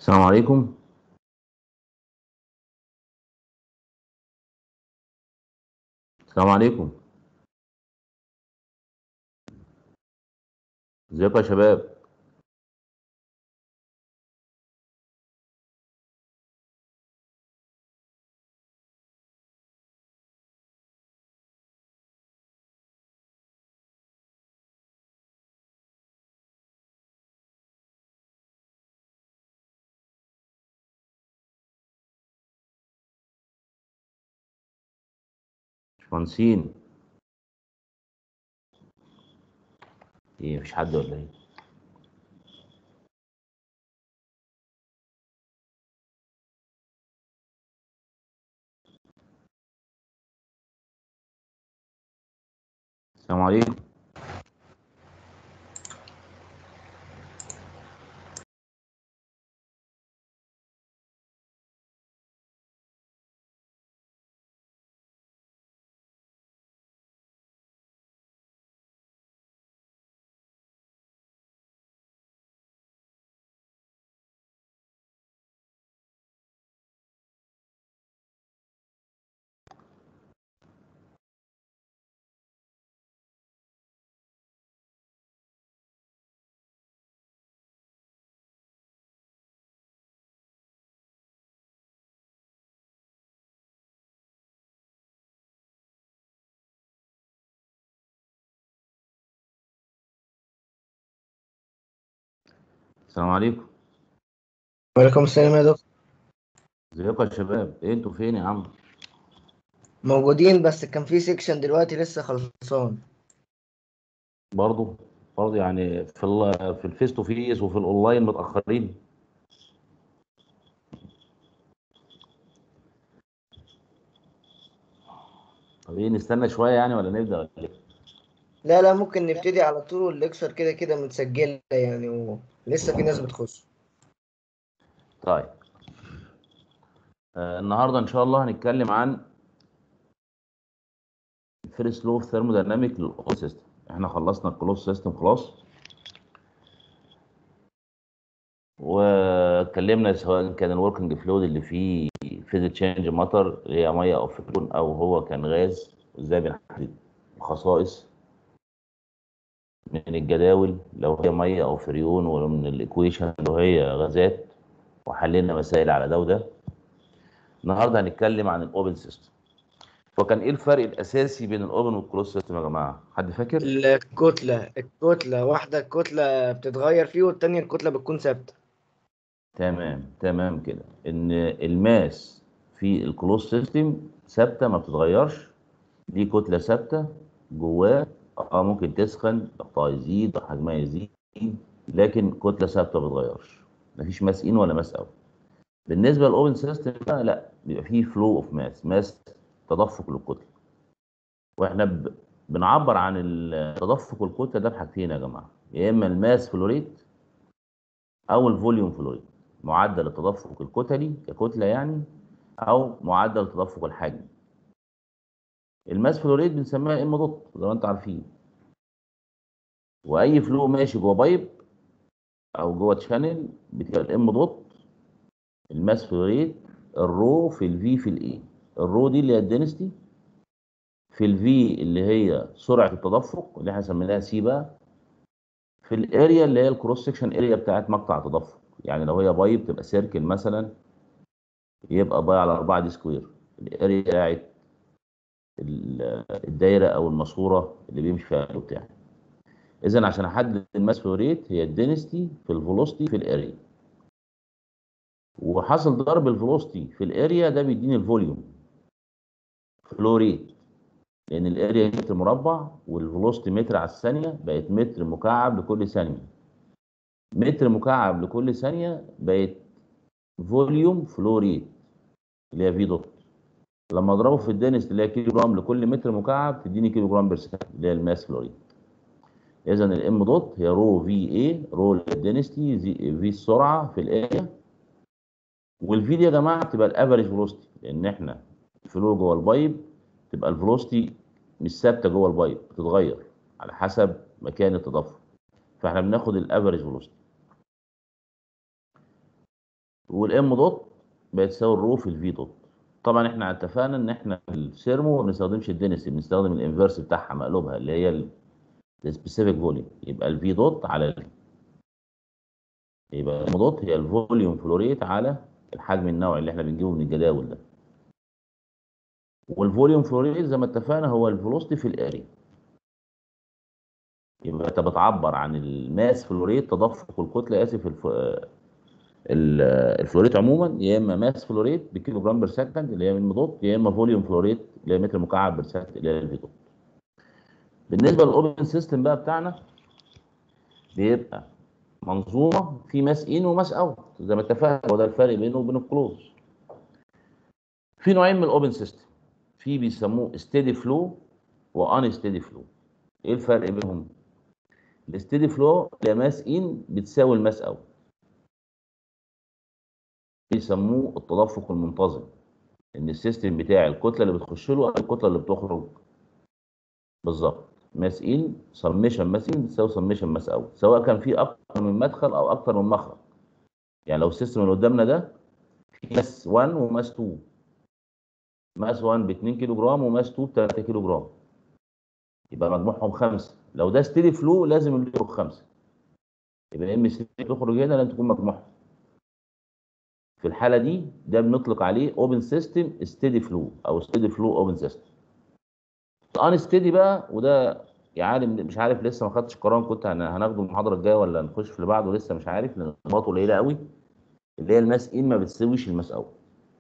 السلام عليكم السلام عليكم ازيكم يا شباب مهندسين ايه مفيش حد ولا ايه السلام عليكم السلام عليكم وعليكم السلام يا دكتور ازيكم يا شباب ايه انتوا فين يا عم موجودين بس كان في سيكشن دلوقتي لسه خلصان برضه برضه يعني في ال في الفيس تو فيس وفي الاونلاين متاخرين طب ايه نستنى شويه يعني ولا نبدا ولا ايه لا لا ممكن نبتدي على طول والليكشر كده كده متسجلة يعني ولسه في ناس بتخش طيب آه النهارده ان شاء الله هنتكلم عن الفيرست لو اوف ثيرمودايناميك للاول سيستم احنا خلصنا الكلوز سيستم خلاص واتكلمنا سواء كان الوركينج فلويد اللي فيه فيز تشينج ماتر اللي هي ميه او فلون او هو كان غاز وازاي بنحدد الخصائص من الجداول لو هي ميه او فريون ومن الايكويشن لو هي غازات وحللنا مسائل على ده وده النهارده هنتكلم عن الاوبن سيستم وكان ايه الفرق الاساسي بين الاوبن والكلوز سيستم يا جماعه حد فاكر الكتلة الكتلة واحدة الكتلة بتتغير فيه والتانية الكتلة بتكون ثابتة تمام تمام كده ان الماس في الكلوز سيستم ثابته ما بتتغيرش دي كتله ثابته جواه اه ممكن تسخن ضغطها يزيد حجمها يزيد لكن كتله ثابته ما بتتغيرش مفيش ماس ان ولا ماس اوت بالنسبه للاوبن سيستم بقى لا بيبقى فيه فلو اوف ماس ماس تدفق للكتله واحنا ب... بنعبر عن تدفق الكتله ده بحاجتين يا جماعه يا اما الماس فلوريت او الفوليوم فلوريت معدل التدفق الكتلي ككتله يعني او معدل تدفق الحجم الماس فلوريت بنسميها ام دوت زي ما انتم عارفين واي فلو ماشي جوه بايب او جوه تشانل بتبقى الام دوت الماس فلوريت الرو في الفي في الاي الرو دي اللي هي الدنستي في الفي اللي هي سرعه التدفق اللي احنا سميناها سي بقى في الاريا اللي هي الكروس سكشن اريا بتاعت مقطع التدفق يعني لو هي بايب تبقى سيركل مثلا يبقى باي على 4 دي سكوير الاريا بتاعت الدايره او الماسوره اللي بيمشي فيها الفلو بتاعي اذا عشان احدد الماس فلو ريت هي الدنستي في الفيلوسيتي في الاريا وحصل ضرب الفيلوسيتي في الاريا ده بيديني الفوليوم فلو ريت لان الاريا متر مربع والفيلوسيتي متر على الثانيه بقت متر مكعب لكل ثانيه متر مكعب لكل ثانيه بقت فوليوم فلو ريت اللي هي في دوت لما اضربه في الدنس اللي هي كيلو جرام لكل متر مكعب تديني كيلو جرام بير سكند اللي هي الماس فلو ريت اذا الام دوت هي رو في اي رو الدنستي في السرعه في الاريا والفي دي يا جماعه بتبقى الافريج فيلوسيتي لان احنا الفلو جوه البايب تبقى الفيلوسيتي مش ثابته جوه البايب بتتغير على حسب مكان التدفق فاحنا بناخد الافريج فيلوسيتي والام دوت بتساوي الرو في الفي دوت طبعا احنا اتفقنا ان احنا في السيرمو ما بنستخدمش الدنسي بنستخدم الانفرس بتاعها مقلوبها اللي هي السبيسيفيك فوليوم يبقى الفي دوت على ال يبقى الام دوت هي الفوليوم فلوريت على الحجم النوعي اللي احنا بنجيبه من الجداول ده والفوليوم فلوريت زي ما اتفقنا هو الفيلوسيتي في الاريا يبقى انت بتعبر عن الماس فلوريت تدفق الكتله اسف الف... ال- الفلوريت عموما يا اما ماس فلوريت بكيلو جرام بير سكند اللي هي من دوت يا اما فوليوم فلوريت اللي هي متر مكعب بير سكند اللي هي الفي دوت بالنسبه للاوبن سيستم بقى بتاعنا بيبقى منظومه في ماس ان وماس اوت زي ما اتفقنا هو ده الفرق بينه وبين الكلوز في نوعين من الاوبن سيستم في بيسموه ستيدي فلو وان ستيدي فلو ايه الفرق بينهم الستيدي فلو اللي ماس ان بتساوي الماس اوت بيسموه التدفق المنتظم ان السيستم بتاعي الكتله اللي بتخش له او الكتله اللي بتخرج بالظبط ماس ان سميشن ماس ان بتساوي سميشن ماس اوت سواء كان في اكتر من مدخل او اكتر من مخرج يعني لو السيستم اللي قدامنا ده في ماس 1 وماس 2 ماس 1 ب 2 كيلو جرام وماس 2 ب 3 كيلو جرام يبقى مجموعهم خمسه لو ده ستيدي فلو لازم اللي يخرج خمسه يبقى ام سي تخرج هنا لازم تكون مجموعهم في الحاله دي ده بنطلق عليه اوبن سيستم ستيدي فلو او ستيدي فلو اوبن سيستم ان ستيدي بقى وده يا عالم مش عارف لسه ما خدتش قرار كنت هن- هناخده المحاضره الجايه ولا نخش في اللي بعده لسه مش عارف لان نقاطه قليله قوي اللي هي الماس ان ما بتساويش الماس اوت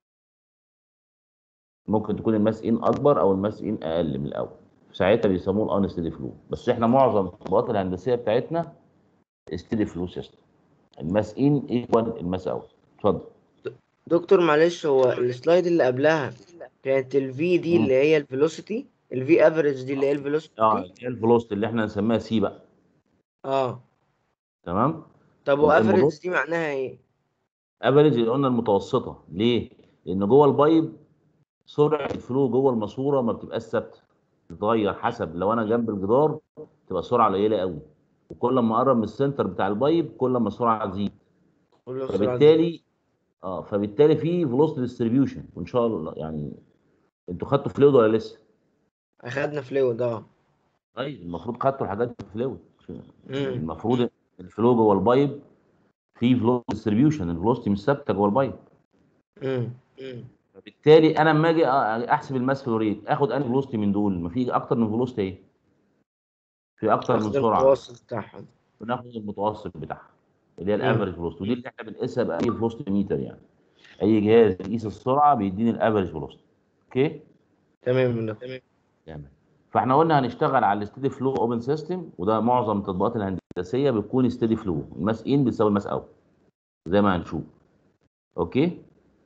ممكن تكون الماس ان اكبر او الماس ان اقل من الاول ساعتها بيسموه الان ستيدي فلو بس احنا معظم التطبيقات الهندسيه بتاعتنا ستيدي فلو سيستم الماس ان ايكوال الماس اوت اتفضل دكتور معلش هو السلايد اللي قبلها كانت الفي دي مم. اللي هي الفيلوسيتي الفي افريج دي اللي هي الفيلوسيتي اه اللي هي الفلوست اللي احنا نسميها سي بقى اه تمام طب والام وافريج دوت دي معناها ايه افريج اللي قلنا المتوسطه ليه؟ لان جوه البايب سرعه الفلو جوه الماسوره ما بتبقاش ثابته بتتغير حسب لو انا جنب الجدار تبقى سرعه قليله قوي وكل ما اقرب من السنتر بتاع البايب كل ما السرعه تزيد كله بسرعة دي. فبالتالي اه فبالتالي في فيلوسيتي ديستريبيوشن وان شاء الله يعني انتوا خدتوا فلويد ولا لسه؟ اخدنا فلويد اه طيب المفروض خدتوا الحاجات دي في الفلويد مم. المفروض الفلو جوه البايب في فلو ديستريبيوشن الفلوسيتي مش ثابته جوه البايب مم. مم. فبالتالي انا لما اجي احسب الماس فلو ريت اخد انهي فيلوسيتي من دول ما في اكتر من فيلوسيتي ايه في اكتر من اخد سرعه المتوسط بتاعهم بناخد المتوسط بتاعها اللي هي مم. الافريج فيلوسيتي ودي اللي احنا بنقيسها باي فيلوسيتي ميتر يعني اي جهاز بيقيس السرعه بيديني الافريج فيلوسيتي اوكي تمام يا دكتور. تمام فاحنا قلنا هنشتغل على الستيدي فلو اوبن سيستم وده معظم التطبيقات الهندسيه بتكون ستيدي فلو الماس ان بتساوي الماس اوت زي ما هنشوف اوكي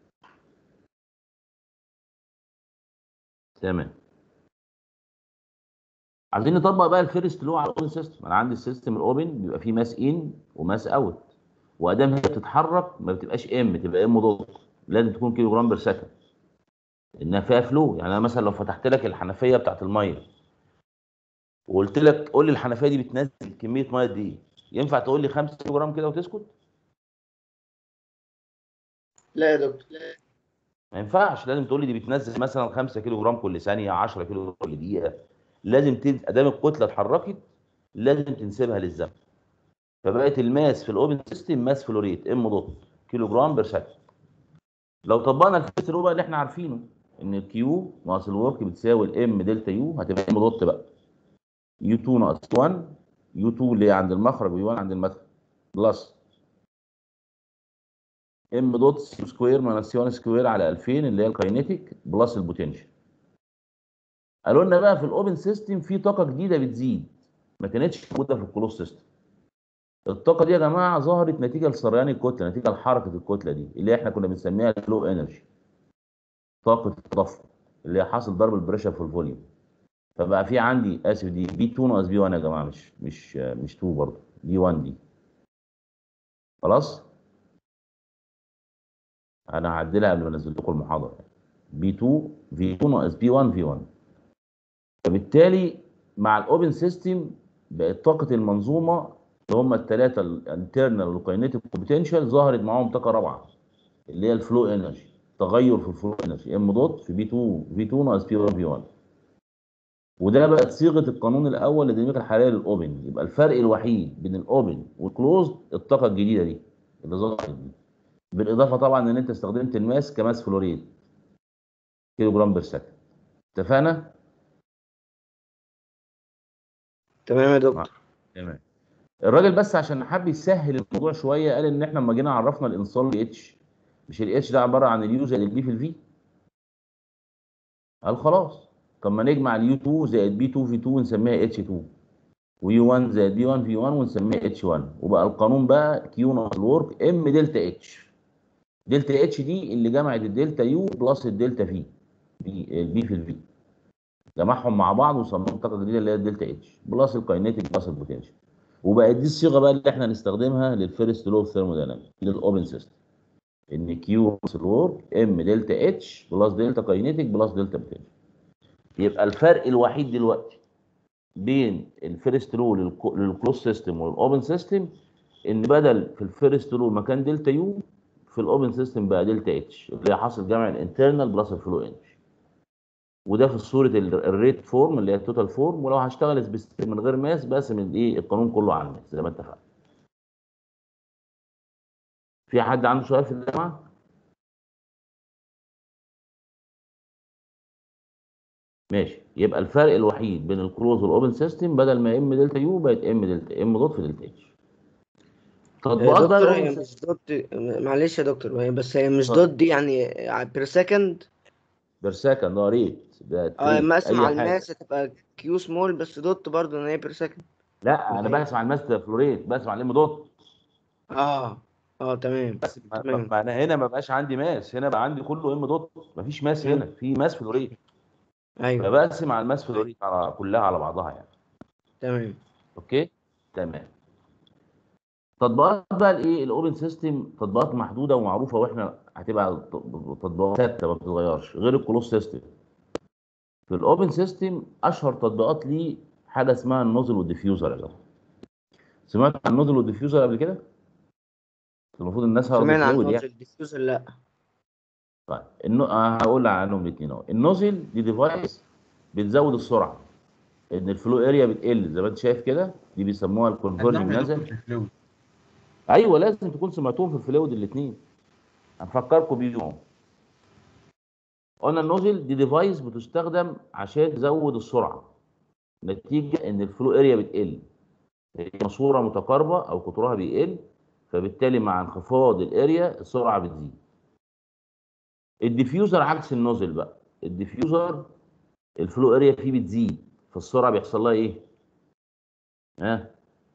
تمام عايزين نطبق بقى الفيرست لو على الاوبن سيستم انا عندي السيستم الاوبن بيبقى فيه ماس ان وماس اوت وادام هي بتتحرك ما بتبقاش ام تبقى ام دوت لازم تكون كيلو جرام بير سكند انها فيها فلو يعني انا مثلا لو فتحت لك الحنفيه بتاعت الميه وقلت لك قول لي الحنفيه دي بتنزل كميه ميه قد ايه ينفع تقول لي 5 كيلو جرام كده وتسكت لا يا دكتور ما ينفعش لازم تقول لي دي بتنزل مثلا 5 كيلو جرام كل ثانيه 10 كيلو جرام كل دقيقه لازم تد... ادام الكتله اتحركت لازم تنسبها للزمن فبقت الماس في الاوبن سيستم ماس فلوريت ام دوت كيلو جرام بير سكند لو طبقنا الفيرست لو بقى اللي احنا عارفينه ان الكيو ناقص الورك بتساوي الام دلتا يو هتبقى ام دوت بقى يو 2 ناقص 1 يو 2 اللي هي عند المخرج ويو 1 عند المدخل بلس ام دوت سي سكوير ماينس سي 1 سكوير على 2000 اللي هي الكاينيتيك بلس البوتنشال قالوا لنا بقى في الاوبن سيستم في طاقه جديده بتزيد ما كانتش موجوده في الكلوز سيستم الطاقه دي يا جماعه ظهرت نتيجه لسريان الكتله نتيجه لحركه الكتله دي اللي احنا كنا بنسميها الفلو انرجي طاقه التدفق اللي هي حاصل ضرب البريشر في الفوليوم فبقى في عندي اسف دي بي 2 ناقص بي 1 يا جماعه مش مش مش 2 برضه بي 1 دي خلاص انا هعدلها قبل ما انزل لكم المحاضره بي 2 في 2 ناقص بي 1 في 1 فبالتالي مع الاوبن سيستم بقت طاقه المنظومه اللي هم الثلاثه الانترنال والكاينيتيك والبوتنشال ظهرت معاهم طاقه رابعه اللي هي الفلو انرجي تغير في الفلو انرجي ام دوت في بي 2 في 2 ناقص بي 1 في 1 وده بقت صيغه القانون الاول للديناميكا الحراريه للاوبن يبقى الفرق الوحيد بين الاوبن والكلوزد الطاقه الجديده دي اللي ظهرت دي بالاضافه طبعا ان انت استخدمت الماس كماس فلوريد كيلو جرام بير سكند اتفقنا؟ تمام يا دكتور تمام الراجل بس عشان حب يسهل الموضوع شويه قال ان احنا لما جينا عرفنا الانصال اتش مش الاتش ده عباره عن اليو زائد البي في الفي قال خلاص طب ما نجمع اليو 2 زائد بي 2 في 2 ونسميها اتش 2 ويو 1 زائد بي 1 في 1 ونسميها اتش 1 وبقى القانون بقى كيو ناقص الورك ام دلتا اتش دلتا اتش دي اللي جمعت الدلتا يو بلس الدلتا في بي البي في الفي جمعهم مع بعض وصمموا الطاقه الجديده اللي هي الدلتا اتش بلس الكاينيتيك بلس البوتنشال وبقت دي الصيغه بقى اللي احنا نستخدمها للفيرست لو اوف ثيرموداينامكس للاوبن سيستم ان كيو ناقص الورك ام دلتا اتش بلس دلتا كاينيتيك بلس دلتا بوتنشال يبقى الفرق الوحيد دلوقتي بين الفيرست لو للكلوز سيستم والاوبن سيستم ان بدل في الفيرست لو مكان دلتا يو في الاوبن سيستم بقى دلتا اتش اللي هي حاصل جمع الانترنال بلس الفلو انرجي وده في صوره الريت فورم اللي هي التوتال فورم ولو هشتغل سبيسيفيك من غير ماس بقسم الايه القانون كله على الماس زي ما اتفقنا في حد عنده سؤال في الجامعه ماشي يبقى الفرق الوحيد بين الكلوز والاوبن سيستم بدل ما ام دلتا يو بقت ام دلتا ام دوت في دلتا اتش يا تطبيقات بقى دكتور الأوبن هي سيستم. مش دوت معلش يا دكتور هي بس هي مش اتفضل. دوت دي يعني بير سكند بير سكند اه ريت ده اه تريت مقسم اي على حاجه الماس هتبقى كيو سمول بس دوت برضه ان هي بير سكند لا انا ولا بقسم على الماس فلوريت بقسم على الام دوت اه اه تمام بس ما تمام. ما انا هنا ما بقاش عندي ماس هنا بقى عندي كله ام دوت مفيش ماس مم. هنا في ماس فلوريت ايوه فبقسم على الماس فلوريت على كلها على بعضها يعني تمام اوكي تمام تطبيقات بقى الايه الاوبن سيستم تطبيقات محدوده ومعروفه واحنا هتبقى ت- تطبيقات ثابته ما بتتغيرش غير الكلوز سيستم في الاوبن سيستم اشهر تطبيقات ليه حاجه اسمها النوزل والديفيوزر يا جماعه سمعت عن النوزل والديفيوزر قبل كده المفروض الناس هارد سمعنا عن فلويد يعني نوزل ديفيوزر لا طيب النو... آه هقول عنهم الاثنين اهو النوزل دي ديفايس بتزود السرعه ان الفلو اريا بتقل زي ما انت شايف كده دي بيسموها الكونفرجنج نزل في الفلويد ايوه لازم تكون سمعتهم في الفلويد الاثنين هنفكركم بيهم قلنا النوزل دي ديفايس بتستخدم عشان تزود السرعه نتيجه ان الفلو اريا بتقل هي ماسوره متقاربه او قطرها بيقل فبالتالي مع انخفاض الاريا السرعه بتزيد الديفيوزر عكس النوزل بقى الديفيوزر الفلو اريا فيه بتزيد فالسرعه بيحصل لها ايه ها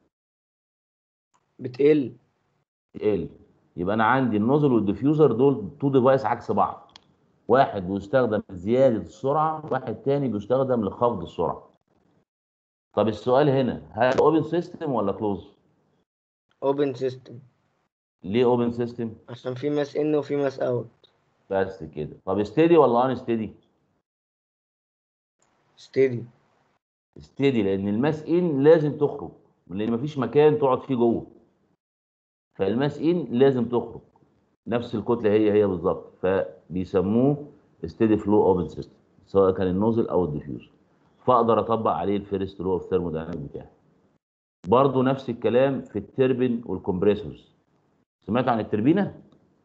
بتقل تقل يبقى انا عندي النوزل والديفيوزر دول تو ديفايس عكس بعض واحد بيستخدم لزياده السرعه واحد تاني بيستخدم لخفض السرعه طب السؤال هنا هل اوبن سيستم ولا كلوز اوبن سيستم ليه اوبن سيستم عشان في ماس ان وفي ماس اوت بس كده طب ستيدي ولا ان ستيدي ستيدي ستيدي لان الماس ان لازم تخرج لان مفيش مكان تقعد فيه جوه فالماس ان لازم تخرج نفس الكتله هي هي بالظبط فبيسموه ستيدي فلو اوبن سيستم سواء كان النوزل او الديفيوزر فاقدر اطبق عليه الفيرست لو اوف ثيرمودايناميك بتاعي برضه نفس الكلام في التربين والكمبريسورز سمعت عن التربينه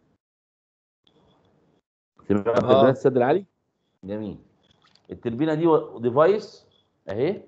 سمعت عن آه. تربينات السد العالي جميل التربينه دي ديفايس اهي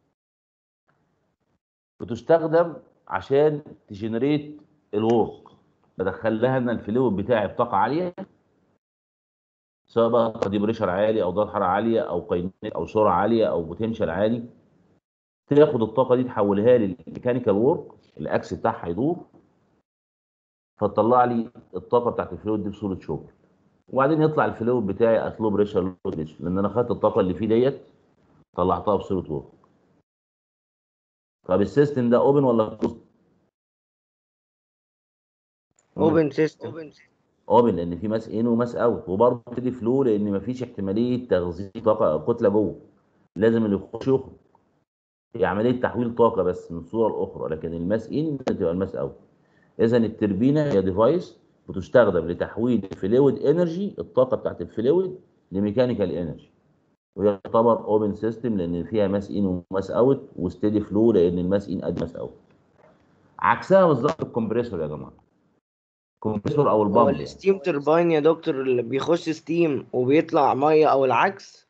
بتستخدم عشان تجنريت الورك بدخل لها انا الفلويد بتاعي بطاقه عاليه سواء بقى دي بريشر عالي او درجه حراره عاليه او قيمه او سرعه عاليه او بوتنشال عالي تاخد الطاقه دي تحولها لي الميكانيكال وورك الاكس بتاعها يدور فتطلع لي الطاقه بتاعت الفلويد دي بصوره شغل وبعدين يطلع الفلويد بتاعي اتلو بريشر لو بريشر لان انا خدت الطاقه اللي فيه ديت طلعتها بصوره وورك طب السيستم ده اوبن ولا كلوز؟ اوبن سيستم اوبن لان في ماس ان وماس اوت وبرضه بتدي فلو لان مفيش احتماليه تغذيه طاقه كتله جوه لازم اللي يخش يخرج هي عمليه تحويل طاقه بس من صوره لاخرى لكن الماس ان تبقى الماس اوت اذا التربينه هي ديفايس بتستخدم لتحويل الفلويد انرجي الطاقه بتاعت الفلويد لميكانيكال انرجي وهي تعتبر اوبن سيستم لان فيها ماس ان وماس اوت وستيدي فلو لان الماس ان قد ماس اوت عكسها بالظبط الكمبريسور يا جماعه الكمبريسور او هو البامب يعني. الستيم ترباين يا دكتور اللي بيخش ستيم وبيطلع ميه او العكس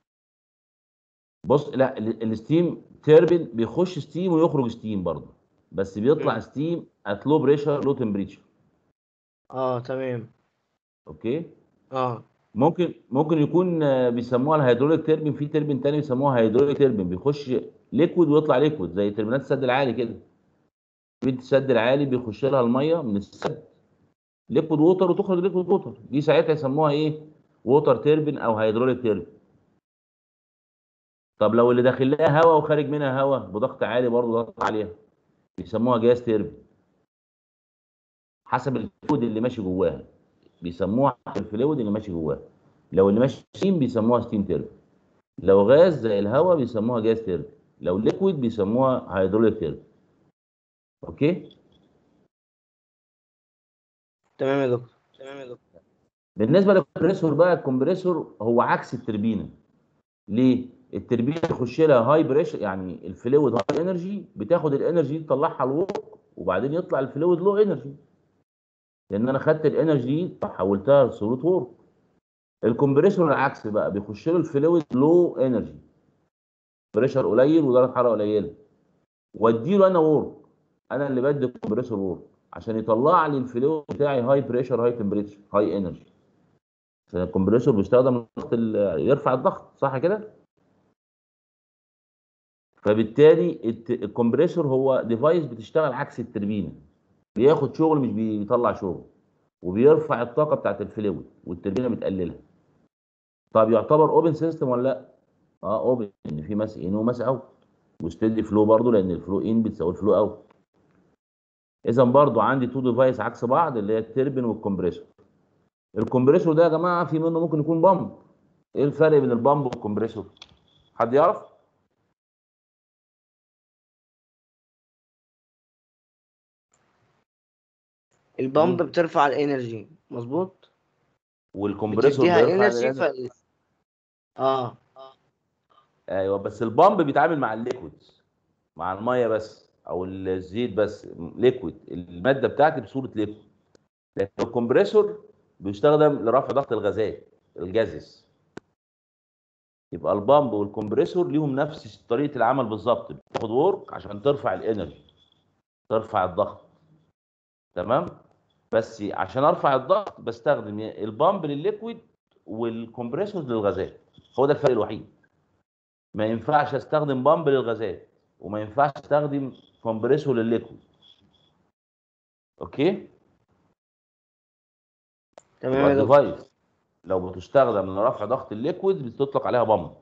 بص لا ال- الستيم تيربين بيخش ستيم ويخرج ستيم برضه بس بيطلع مم. ستيم ات لو بريشر لو تمبريتشر اه تمام اوكي اه ممكن ممكن يكون آه، بيسموها الهيدروليك تيربين في تيربين تاني بيسموها هيدروليك تيربين بيخش ليكويد ويطلع ليكويد زي تربينات السد العالي كده تربينة السد العالي بيخش لها الميه من السد ليكويد ووتر وتخرج ليكويد ووتر دي ساعتها يسموها ايه ووتر تيربين او هيدروليك تيربين طب لو اللي داخل لها هواء وخارج منها هواء بضغط عالي برضه ضغط عليها بيسموها جاز تيربين حسب الفلويد اللي ماشي جواها بيسموها الفلويد اللي ماشي جواها لو اللي ماشي ستيم بيسموها ستيم تيربين لو غاز زي الهواء بيسموها جاز تيربين لو ليكويد بيسموها هيدروليك تيربين اوكي تمام يا دكتور تمام يا دكتور بالنسبه للكمبريسور بقى الكمبريسور هو عكس التربينه ليه التربينه تخش لها هاي بريشر يعني الفلويد هاي انرجي بتاخد الانرجي دي تطلعها لورك وبعدين يطلع الفلويد لو انرجي لان انا خدت الانرجي دي حولتها لصوره وورك الكمبريسور العكس بقى بيخش له الفلويد لو انرجي بريشر قليل ودرجه حراره قليله واديله انا وورك انا اللي بدي الكمبريسور وورك عشان يطلع لي الفلويد بتاعي هاي بريشر هاي تمبريتشر هاي انرجي عشان الكمبريسور بيستخدم لضغط ال- يرفع الضغط صح كده فبالتالي الت- الكمبريسور هو ديفايس بتشتغل عكس التربينه بياخد شغل مش بيطلع شغل وبيرفع الطاقه بتاعت الفلويد والتربينه بتقللها طب يعتبر اوبن سيستم ولا لا اه اوبن ان في ماس ان وماس اوت وستيدي فلو برضو لان الفلو ان بتساوي الفلو اوت اذا برضو عندي تو ديفايس عكس بعض اللي هي التربين والكمبريسور الكمبريسور ده يا جماعه في منه ممكن يكون بامب ايه الفرق بين البامب والكمبريسور حد يعرف البامب مم. بترفع الانرجي مظبوط والكمبريسور بتديها بيرفع انرجي الإنرجي. ف اه ايوه بس البامب بيتعامل مع الليكويدز مع الميه بس او الزيت بس ليكويد الماده بتاعتي بصوره ليكويد لكن الكمبريسور بيستخدم لرفع ضغط الغازات الجازز يبقى البامب والكمبريسور ليهم نفس طريقه العمل بالظبط بتاخد ورك عشان ترفع الانرجي ترفع الضغط تمام بس عشان ارفع الضغط بستخدم البامب للليكويد والكمبريسور للغازات هو ده الفرق الوحيد ما ينفعش استخدم بامب للغازات وما ينفعش استخدم كومبريسور للليكويد اوكي تمام يبقى يا دكتور الديفايس لو بتستخدم لرفع ضغط الليكويد بتطلق عليها بامب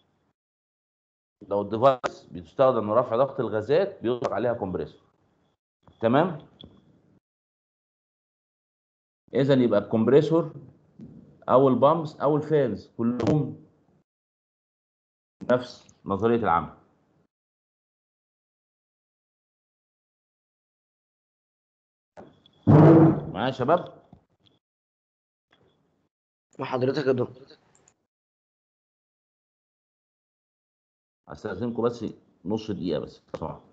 لو الديفايس بتستخدم لرفع ضغط الغازات بيطلق عليها كومبريسور تمام اذا يبقى الكمبريسور او البامبس او الفانز كلهم نفس نظريه العمل معايا يا شباب مع حضرتك يا دكتور استاذنكم بس نص دقيقه بس بسرعه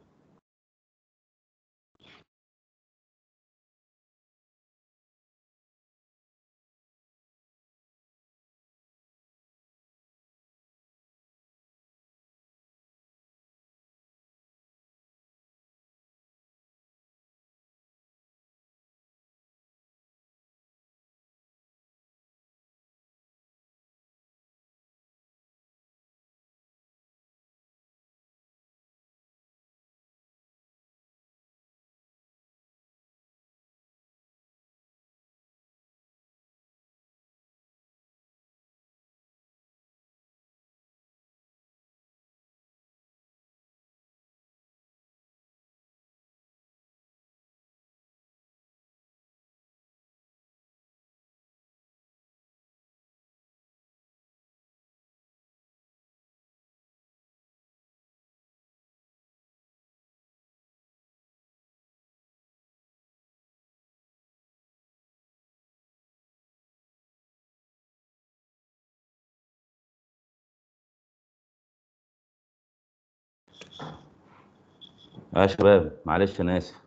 يا شباب معلش انا اسف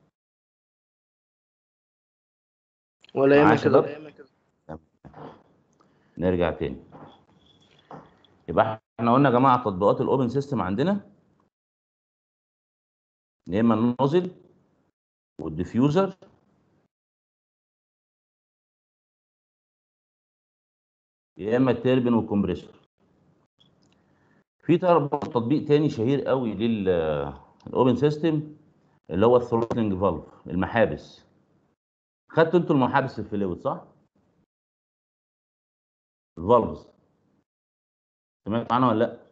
ولا معايا يهمك شباب؟ كده نرجع تاني يبقى احنا قلنا يا جماعه تطبيقات الاوبن سيستم عندنا يا اما النوزل والديفيوزر يا اما التربين والكمبريسور في طر- تطبيق تاني شهير قوي للاوبن سيستم اللي هو الثروتلنج فالف المحابس خدتوا انتوا المحابس في الفلويد صح؟ الفالفز سمعت عنها ولا لا؟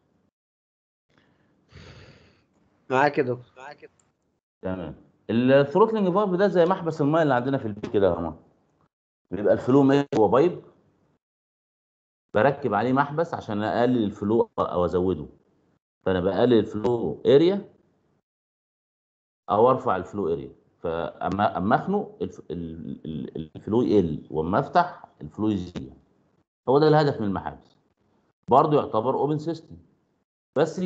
معاك يا دكتور معاك تمام الثروتلنج فالف ده زي محبس الماء اللي عندنا في البيت كده يا جماعه بيبقى الفلو مائي هو بايب بركب عليه محبس عشان اقلل الفلو او ازوده فانا بقلل الفلو اريا او ارفع الفلو اريا فاما اما اخنق الف- ال- ال- الفلو يقل واما افتح الفلو يزيد هو ده الهدف من المحابس برضه يعتبر اوبن سيستم بس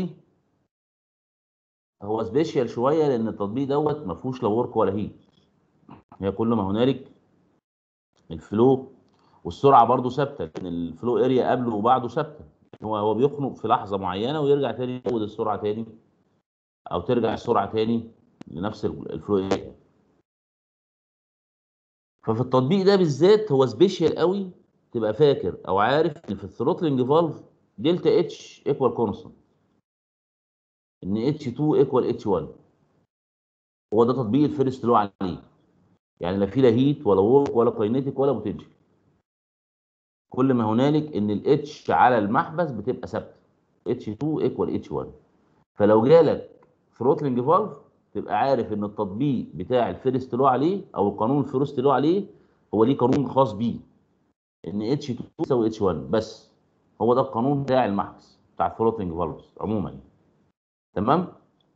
هو سبيشال شويه لان التطبيق دوت ما فيهوش لا ورك ولا هيت هي كل ما هنالك الفلو والسرعه برضو ثابته لان الفلو اريا قبله وبعده ثابته هو هو بيخنق في لحظه معينه ويرجع تاني يزود السرعه تاني او ترجع السرعه تاني لنفس ال- الفلو اريا ففي التطبيق ده بالذات هو سبيشال قوي تبقى فاكر او عارف ان في الثروتلنج فالف دلتا اتش ايكوال كونستنت ان اتش 2 ايكوال اتش 1 هو ده تطبيق الفيرست لو عليه يعني لا في لا هيت ولا وورك ولا كاينيتيك ولا بوتنشال كل ما هنالك ان الاتش على المحبس بتبقى ثابته اتش 2 ايكوال اتش 1 فلو جالك ثروتلنج فالف تبقى عارف ان التطبيق بتاع الفيرست لو عليه او القانون الفيرست لو عليه هو ليه قانون خاص بيه ان اتش 2 يساوي اتش 1 بس هو ده القانون بتاع المحبس بتاع الثروتلنج فالفز عموما يعني. تمام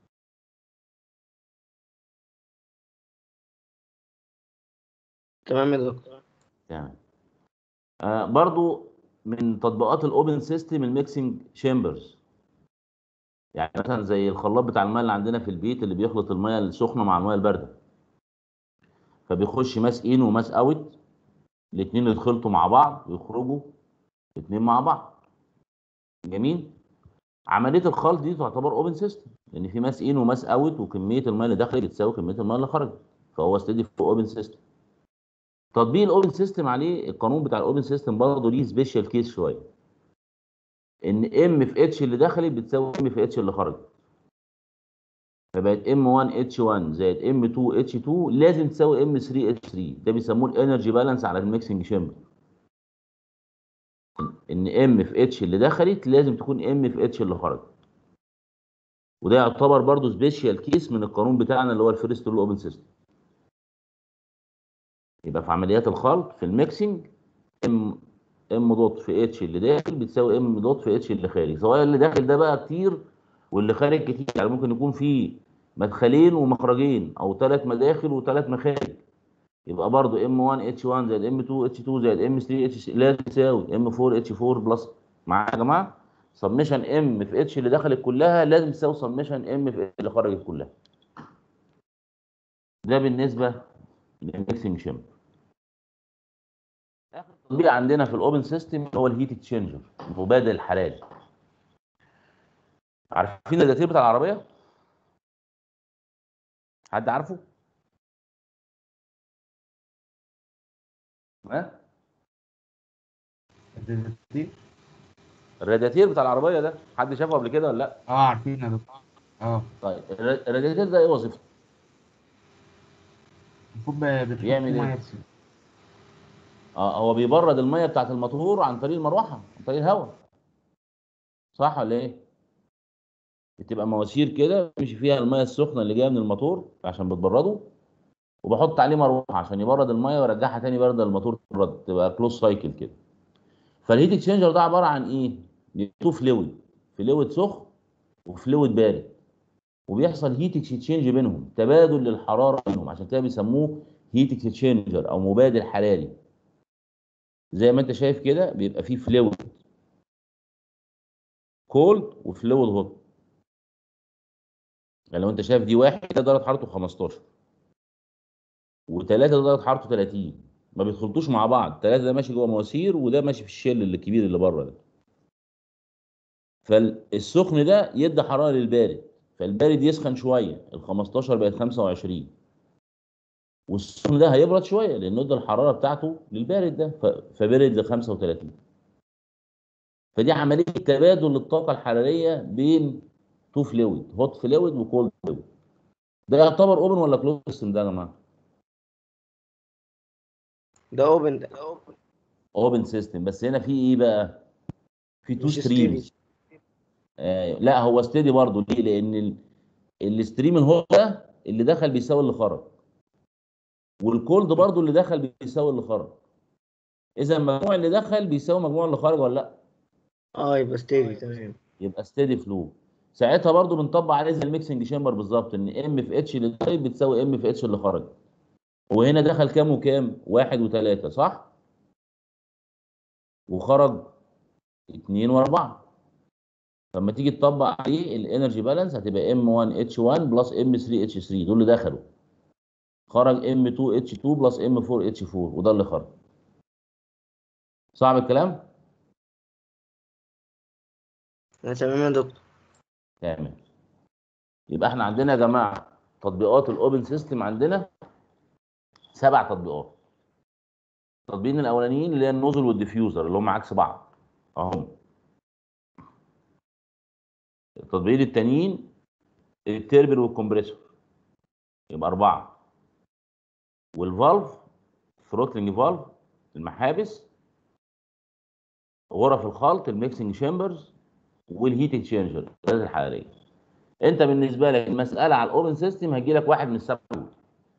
تمام يا دكتور تمام آه برضو من تطبيقات الاوبن سيستم الميكسنج شامبرز يعني مثلا زي الخلاط بتاع الماء اللي عندنا في البيت اللي بيخلط الماء السخنه مع الماء البارده فبيخش ماس ان وماس اوت الاثنين يتخلطوا مع بعض ويخرجوا الاثنين مع بعض جميل عمليه الخلط دي تعتبر اوبن سيستم لان في ماس ان وماس اوت وكميه الماء اللي دخلت بتساوي كميه الماء اللي خرجت فهو ستدي في اوبن سيستم تطبيق الاوبن سيستم عليه القانون بتاع الاوبن سيستم برضه ليه سبيشال كيس شويه ان ام في اتش اللي دخلت بتساوي ام في اتش اللي خرجت فبقت ام 1 اتش 1 زائد ام 2 اتش 2 لازم تساوي ام 3 اتش 3 ده بيسموه الانرجي بالانس على الميكسنج شامبر ان ام في اتش اللي دخلت لازم تكون ام في اتش اللي خرجت وده يعتبر برضه سبيشال كيس من القانون بتاعنا اللي هو الفيرست رول اوبن سيستم يبقى في عمليات الخلط في الميكسنج ام ام دوت في اتش اللي داخل بتساوي ام دوت في اتش اللي خارج سواء اللي داخل ده بقى كتير واللي خارج كتير يعني ممكن يكون فيه مدخلين ومخرجين او ثلاث مداخل وثلاث مخارج يبقى برضو ام 1 اتش 1 زائد ام 2 اتش 2 زائد ام 3 اتش لازم تساوي ام 4 اتش 4 بلس معايا يا جماعه سمشن ام في اتش اللي دخلت كلها لازم تساوي سمشن ام في اللي خرجت كلها ده بالنسبه للميكسنج شامبر اخر تطبيق عندنا في الاوبن سيستم هو الهيت اكسشينجر مبادل الحراري عارفين الرادياتير بتاع العربيه حد عارفه ها الرادياتير الرادياتير بتاع العربيه ده حد شافه قبل كده ولا لا اه عارفين يا دكتور اه طيب الر- الرادياتير ده ايه وظيفته المفروض ب- بتحط بيعمل فيه إيه؟ ميه بس اه هو بيبرد الميه بتاعت الموتور عن طريق المروحه عن طريق الهواء صح ولا ايه بتبقى مواسير كده بيمشي فيها الميه السخنه اللي جايه من الموتور عشان بتبرده وبحط عليه مروحه عشان يبرد الميه ويرجعها تاني بارده الموتور تبرد تبقى كلوز سايكل كده فالهيت اكسشينجر ده عباره عن ايه تو فلويد فلويد سخن وفلويد بارد وبيحصل هيت اكسشينج بينهم تبادل للحراره بينهم عشان كده بيسموه هيت اكسشينجر او مبادل حراري زي ما انت شايف كده بيبقى فيه فلويد كولد وفلويد هوت يعني لو انت شايف دي واحد ده درجه حرارته 15 وثلاثه ده درجه حرارته 30 ما بيدخلتوش مع بعض ثلاثه ده ماشي جوه مواسير وده ماشي في الشل اللي الكبير اللي بره ده فالسخن ده يدي حراره للبارد فالبارد يسخن شويه ال 15 بقت 25 والسخن ده هيبرد شويه لانه ادى الحراره بتاعته للبارد ده ف- فبرد ل 35 فدي عمليه تبادل للطاقه الحراريه بين تو فلويد هوت فلويد وكولد فلويد ده يعتبر اوبن ولا كلوز سيستم ده يا جماعه؟ ده اوبن ده اوبن سيستم بس هنا في ايه بقى؟ في تو مش ستريمز آه لا هو ستيدي برضه ليه؟ لان ال- الستريم الهوت ده اللي دخل بيساوي اللي خرج والكولد برضه اللي دخل بيساوي اللي خرج اذا المجموع اللي دخل بيساوي مجموع اللي خرج ولا لا؟ اه يبقى ستيدي تمام يبقى ستيدي فلو ساعتها برضه بنطبق عليه زي الميكسنج شامبر بالظبط ان ام في اتش اللي داخل بتساوي ام في اتش اللي خرج وهنا دخل كام وكام؟ واحد وثلاثة صح؟ وخرج اتنين واربعة فلما تيجي تطبق عليه الانرجي بالانس هتبقى ام 1 اتش 1 بلس ام 3 اتش 3 دول اللي دخلوا خرج ام 2 اتش 2 بلس ام 4 اتش 4 وده اللي خرج صعب الكلام؟ آه، تمام يا دكتور تمام يبقى احنا عندنا يا جماعه تطبيقات الاوبن سيستم عندنا سبع تطبيقات التطبيقين الاولانيين اللي هي النوزل والديفيوزر اللي هم عكس بعض اهم التطبيقين التانيين التربل والكمبريسور يبقى اربعه والفالف ثروتلنج فالف المحابس غرف الخلط الميكسنج شامبرز والهيت اكسشينجر الغازات الحراريه انت بالنسبه لك المساله على الاوبن سيستم هيجي لك واحد من السبعه دول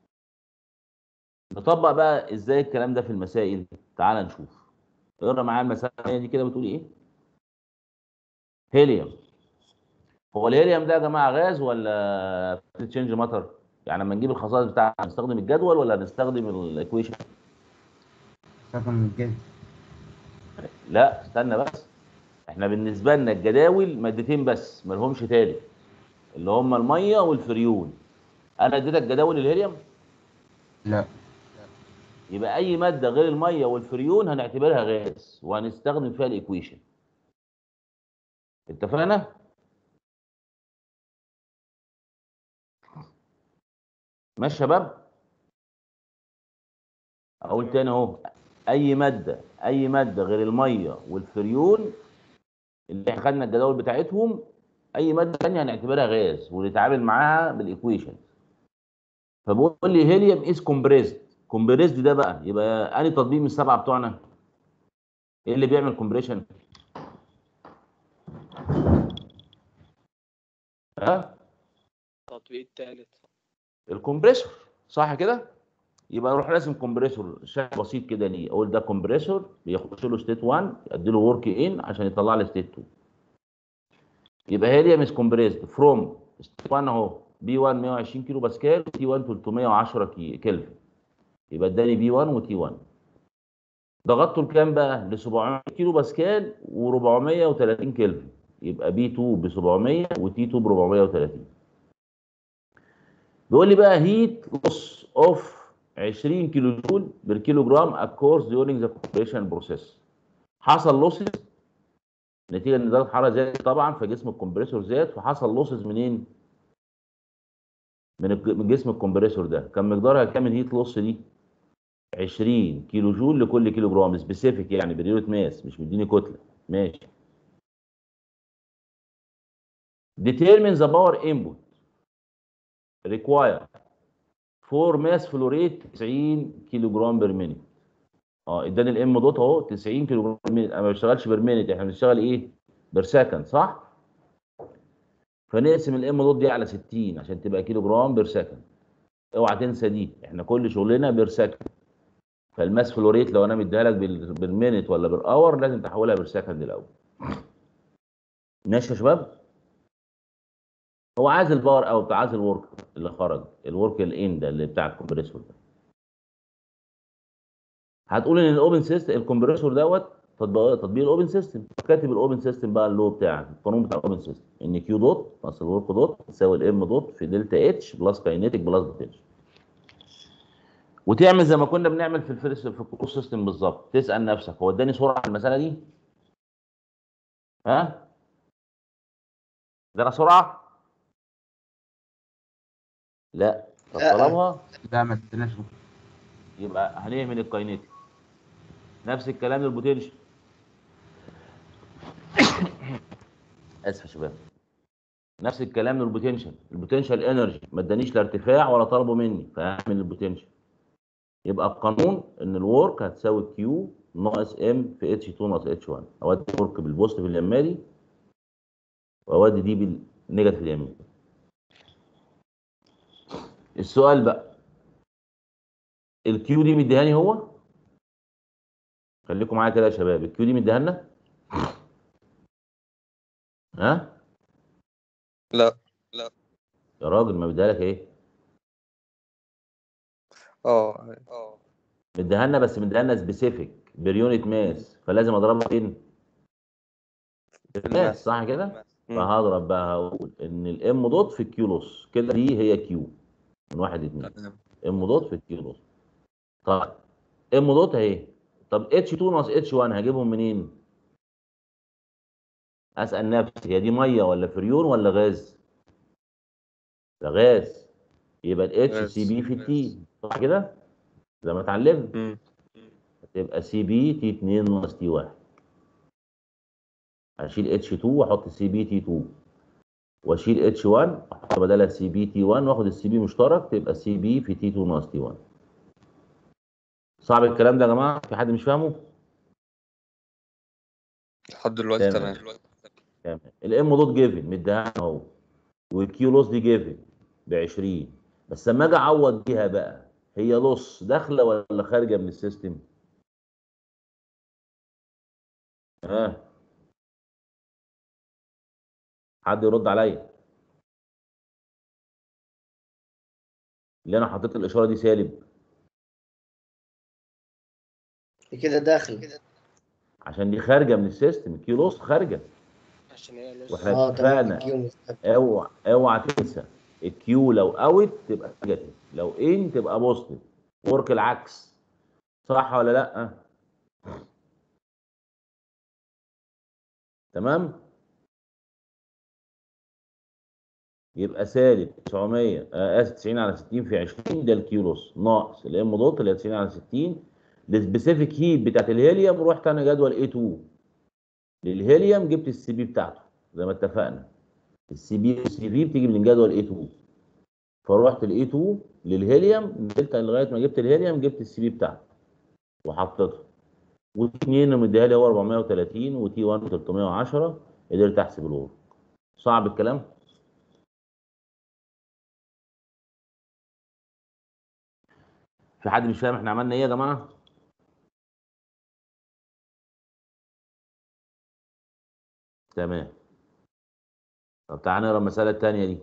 نطبق بقى ازاي الكلام ده في المسائل تعال نشوف اقرا معايا المساله دي كده بتقول ايه هيليوم هو الهيليوم ده يا جماعه غاز ولا تشينج ماتر يعني لما نجيب الخصائص بتاعته نستخدم الجدول ولا نستخدم الايكويشن رقم الجد لا استنى بس احنا بالنسبه لنا الجداول مادتين بس ما لهمش تالت اللي هم الميه والفريون انا اديتك جداول الهيليوم لا يبقى اي ماده غير الميه والفريون هنعتبرها غاز وهنستخدم فيها الايكويشن اتفقنا ماشي يا شباب اقول تاني اهو اي ماده اي ماده غير الميه والفريون اللي احنا خدنا الجداول بتاعتهم اي ماده ثانيه هنعتبرها غاز ونتعامل معاها بالايكويشن فبقول لي هيليوم از كومبريسد كومبريسد ده بقى يبقى انهي تطبيق من السبعه بتوعنا ايه اللي بيعمل كومبريشن ها التطبيق الثالث الكمبريسور صح كده يبقى اروح راسم كومبريسور شكل بسيط كده ليه اقول ده كومبريسور بيخش له ستيت 1 ادي له ورك ان عشان يطلع لي ستيت 2 يبقى هيليوم از كومبريسد فروم ستيت 1 اهو بي 1 120 كيلو باسكال تي 1 310 كي- كلفن يبقى اداني بي 1 وتي 1 ضغطته لكام بقى ل 700 كيلو باسكال و430 كلفن يبقى بي 2 ب 700 وتي 2 ب 430 بيقول لي بقى هيت لوس اوف 20 كيلو جول بير كيلو جرام اكورس ديورنج ذا كومبريشن بروسيس حصل لوسز نتيجه ان درجه الحراره زادت طبعا فجسم الكمبريسور زاد فحصل لوسز منين؟ من الج- من جسم الكمبريسور ده كان مقدارها كام الهيت لوس دي؟ 20 كيلو جول لكل كيلو جرام سبيسيفيك يعني بريوت ماس مش مديني كتله ماشي determine the power input required for mass flow rate 90 كيلو جرام بير مينيت اه اداني الام دوت اهو 90 كيلو جرام بير مينيت انا ما بشتغلش بير مينيت احنا بنشتغل ايه بير سكند صح فنقسم الام دوت دي على 60 عشان تبقى كيلو جرام بير سكند اوعى تنسى دي احنا كل شغلنا بير سكند فالماس فلو ريت لو انا مديها لك بال- بالمينيت ولا بالاور لازم تحولها بير سكند الاول ماشي يا شباب هو عايز الباور اوت عايز الورك اللي خرج الورك الان ده اللي بتاع الكمبريسور ده هتقول ان الاوبن سيستم الكمبريسور دوت تطبيق تطبيق الاوبن سيستم كاتب الاوبن سيستم بقى اللو بتاعك القانون بتاع الاوبن سيستم ان كيو دوت ناقص الورك دوت تساوي الام دوت في دلتا اتش بلس كاينيتيك بلس بوتنشال وتعمل زي ما كنا بنعمل في الفيرست في الكروس سيستم بالظبط تسال نفسك هو اداني سرعه على المساله دي؟ ها؟ ادانا سرعه؟ لا طب لا. طالما لا ما اديناش يبقى هنهمل الكاينيتيك نفس الكلام للبوتنشال اسف يا شباب نفس الكلام للبوتنشال البوتنشال انرجي ما ادانيش لا ارتفاع ولا طلبه مني فهعمل البوتنشال يبقى القانون ان الورك هتساوي كيو ناقص ام في اتش 2 ناقص اتش 1 اودي الورك بالبوزيتيف اليمالي واودي دي بالنيجاتيف اليمالي السؤال بقى الكيو دي مديهاني هو خليكم معايا كده يا شباب الكيو دي مديها لنا ها لا يا راجل ما مديها لك ايه اه اه مديها لنا بس مديها لنا سبيسيفيك بريونت ماس فلازم اضربها فين في الماس صح كده مم. فهضرب بقى هقول ان الام دوت في الكيو لوس كده دي هي كيو من واحد اتنين تمام ام دوت في الكيو لوس طيب ام دوت اهي طب اتش 2 ناقص اتش 1 هجيبهم منين؟ اسال نفسي هي دي ميه ولا فريون ولا غاز؟ ده غاز يبقى الاتش غاز. سي بي في التي صح كده؟ زي ما اتعلمنا مم. تبقى سي بي تي 2 ناقص تي 1 هشيل اتش 2 واحط سي بي تي 2 واشيل اتش 1 احط بدلها سي بي تي 1 واخد السي بي مشترك تبقى سي بي في تي 2 ناقص تي 1 صعب الكلام ده يا جماعه في حد مش فاهمه لحد دلوقتي تمام. تمام تمام الام دوت جيفن مديها لنا اهو والكيو لوس دي جيفن ب 20 بس لما اجي اعوض بيها بقى هي لوس داخله ولا خارجه من السيستم؟ ها حد يرد عليا اللي انا حطيت الاشاره دي سالب كده داخل عشان دي خارجه من السيستم الكيو لوس خارجه عشان هي لوس واحنا اه تمام اتفقنا الكيو مستقبل. اوعى اوعى تنسى الكيو لو اوت تبقى نيجاتيف لو ان تبقى بوزيتيف ورك العكس صح ولا لا تمام يبقى سالب 900 آه اسف 90 على 60 في 20 ده الكيو لوس ناقص الام دوت اللي هي 90 على 60 السبيسيفيك هيت بتاعت الهيليوم رحت انا جدول اي 2 للهيليوم جبت السي بي بتاعته زي ما اتفقنا السي بي والسي في بتيجي من جدول اي 2 فروحت الاي 2 للهيليوم نزلت لغايه ما جبت الهيليوم جبت السي بي بتاعته وحطيته وتي 2 مديها لي هو 430 وتي 1 310 قدرت احسب الورك صعب الكلام في حد مش فاهم احنا عملنا ايه يا جماعه تمام طب تعالى نقرا المسألة التانية دي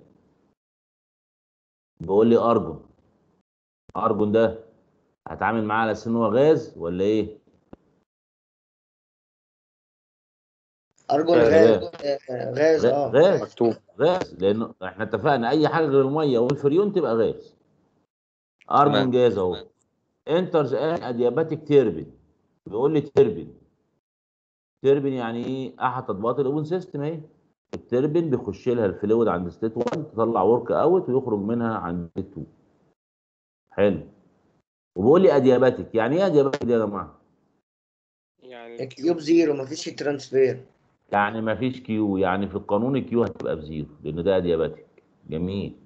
بيقول لي أرجون أرجون ده هتعامل معاه على أساس إن هو غاز ولا إيه؟ ارجون غاز. غاز آه، غاز غ- اه غاز مكتوب غاز لأن إحنا اتفقنا أي حاجة غير المية والفريون تبقى غاز أرجون تمام. جاز أهو انترز ان ادياباتيك تيربين بيقول لي تيربين تيربين يعني ايه احد تطبيقات الاوبن سيستم اهي التربين بيخش لها الفلويد عند ستيت 1 تطلع ورك اوت ويخرج منها عند ستيت 2 حلو وبيقول لي ادياباتيك يعني ايه ادياباتيك دي يا جماعه يعني الكيوب زيرو مفيش ترانسفير يعني ما فيش كيو يعني في القانون الكيو هتبقى بزيرو لان ده ادياباتيك جميل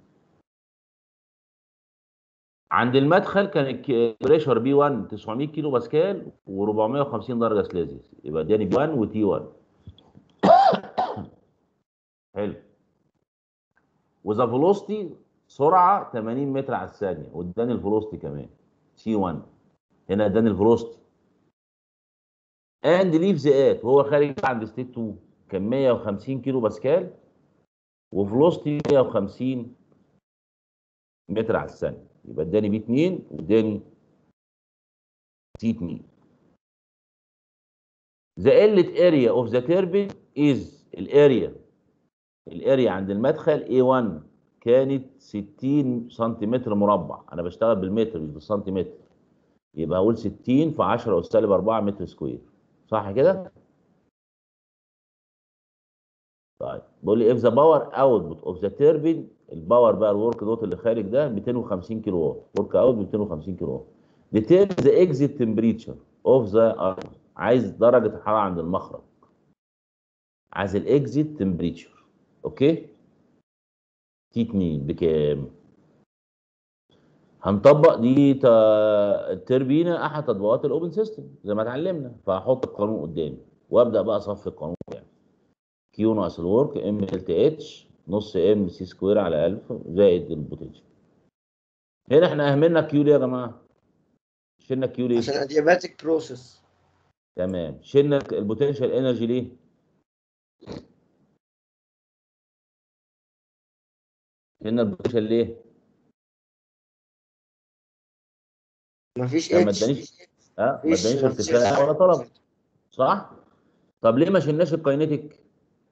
عند المدخل كان البريشر بي 1 900 كيلو باسكال و450 درجه سليزيوس يبقى اداني بي 1 وتي 1 حلو وذا فيلوستي سرعه 80 متر على الثانيه واداني الفيلوستي كمان سي 1 هنا اداني الفيلوستي اند ليف زئات وهو خارج عند ستيت 2 كان 150 كيلو باسكال وفلوستي 150 متر على الثانيه يبقى اداني بي 2 واداني سي 2 the inlet area of the turbine is الاريا الاريا عند المدخل A1 كانت 60 سنتيمتر مربع انا بشتغل بالمتر مش بالسنتيمتر يبقى اقول 60 في 10 اس سالب 4 متر سكوير صح كده؟ طيب بيقول لي if the power output of the turbine الباور بقى الورك دوت اللي خارج ده 250 كيلو واط ورك اوت 250 كيلو واط determine the exit temperature of the iron عايز درجة الحرارة عند المخرج عايز الاكزيت تمبريتشر اوكي تي 2 بكام هنطبق دي تا- التربينه احد تطبيقات الاوبن سيستم زي ما اتعلمنا فهحط القانون قدامي وابدا بقى اصفي القانون يعني كيو ناقص الورك ام ال تي اتش نص ام سي سكوير على 1000 زائد البوتنشال هنا احنا اهملنا كيو ليه يا جماعه شلنا كيو ليه عشان ادياباتيك بروسيس تمام شلنا البوتنشال انرجي ليه شلنا البوتنشال ليه مفيش لا، ما اتش ادانيش اه ما مفيش- ادانيش مفيش ارتفاع ولا طلب صح طب ليه ما شلناش الكاينيتيك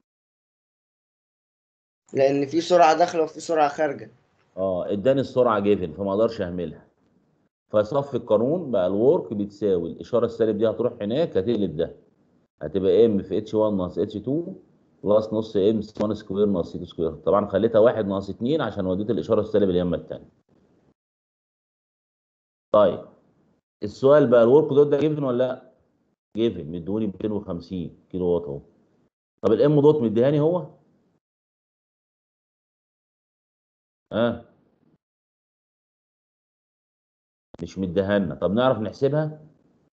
لان في سرعه داخله وفي سرعه خارجه اه اداني السرعه جيفن فما اقدرش اهملها فصف القانون بقى الورك بتساوي الاشاره السالب دي هتروح هناك هتقلب ده هتبقى ام في اتش 1 ناقص اتش 2 بلس نص ام سي 1 سكوير ناقص سي سكوير طبعا خليتها 1 ناقص 2 عشان وديت الاشاره السالب اليمه الثانيه طيب السؤال بقى الورك دوت ده جيفن ولا لا؟ جيفن مدوني 250 كيلو واط اهو طب الام دوت مديهاني هو؟ اه مش مديهالنا طب نعرف نحسبها؟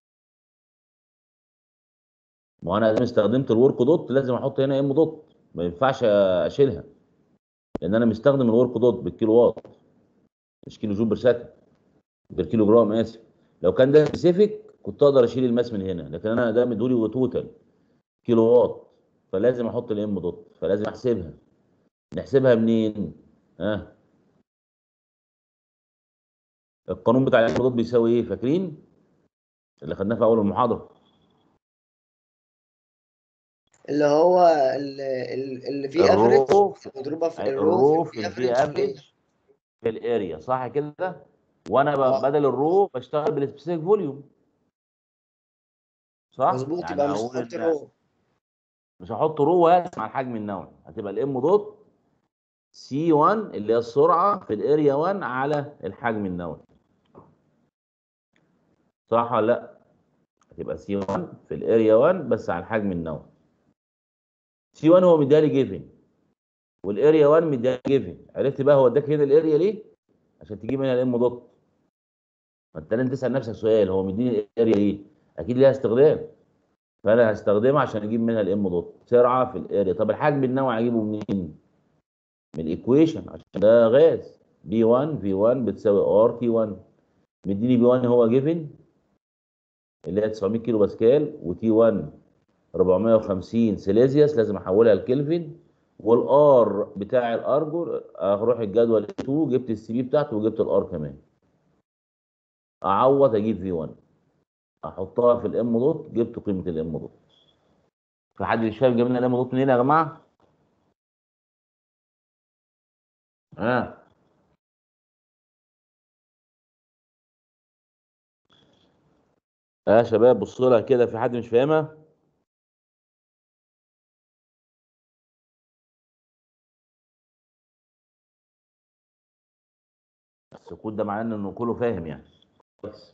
ما هو انا ادام استخدمت الورك دوت لازم احط هنا ام دوت ما ينفعش اشيلها لان انا مستخدم الورك دوت بالكيلو واط مش كيلو جول بير سكند بالكيلو جرام اسف لو كان ده سبيسيفيك كنت اقدر اشيل الماس من هنا لكن انا ده مدولي توتال كيلو واط فلازم احط الام دوت فلازم احسبها نحسبها منين؟ ها القانون بتاع الام دوت بيساوي ايه فاكرين؟ اللي خدناه في اول المحاضره اللي هو ال- ال- اللي فيه الرو افريج مضروبه في الرو الرو في الفي افريج في الاريا صح كده وانا ب- آه. بدل الرو بشتغل بالسبيسيفيك فوليوم صح مظبوط يعني يبقى مش اقول هحط إن رو مش هحط رو واسع على الحجم النوعي هتبقى الام دوت سي 1 اللي هي السرعه في الاريا 1 على الحجم النوعي صح ولا لا هتبقى سي 1 في الاريا 1 بس على الحجم النوعي سي 1 هو مديالي جيفن والاريا 1 مديالي جيفن عرفت بقى هو اداك هنا الاريا ليه عشان تجيب هنا الام دوت ما انت لازم تسال نفسك سؤال هو مديني الاريا ليه اكيد ليها استخدام فانا هستخدمها عشان اجيب منها الام دوت سرعه في الاريا طب الحجم النوعي اجيبه منين من الايكويشن عشان ده غاز بي 1 في 1 بتساوي ار تي 1 مديني بي 1 هو جيفن اللي هي 900 كيلو باسكال وتي 1 450 سيليزيوس لازم احولها لكلفن والار بتاع الارجو اروح الجدول 2 جبت السي بي بتاعته وجبت الار كمان اعوض اجيب في 1 احطها في الام دوت جبت قيمه الام دوت في حد مش فاهم جبنا الام دوت منين يا جماعه؟ ها اه يا شباب بصوا لها كده في حد مش فاهمها؟ السكوت ده معناه انه كله فاهم يعني بس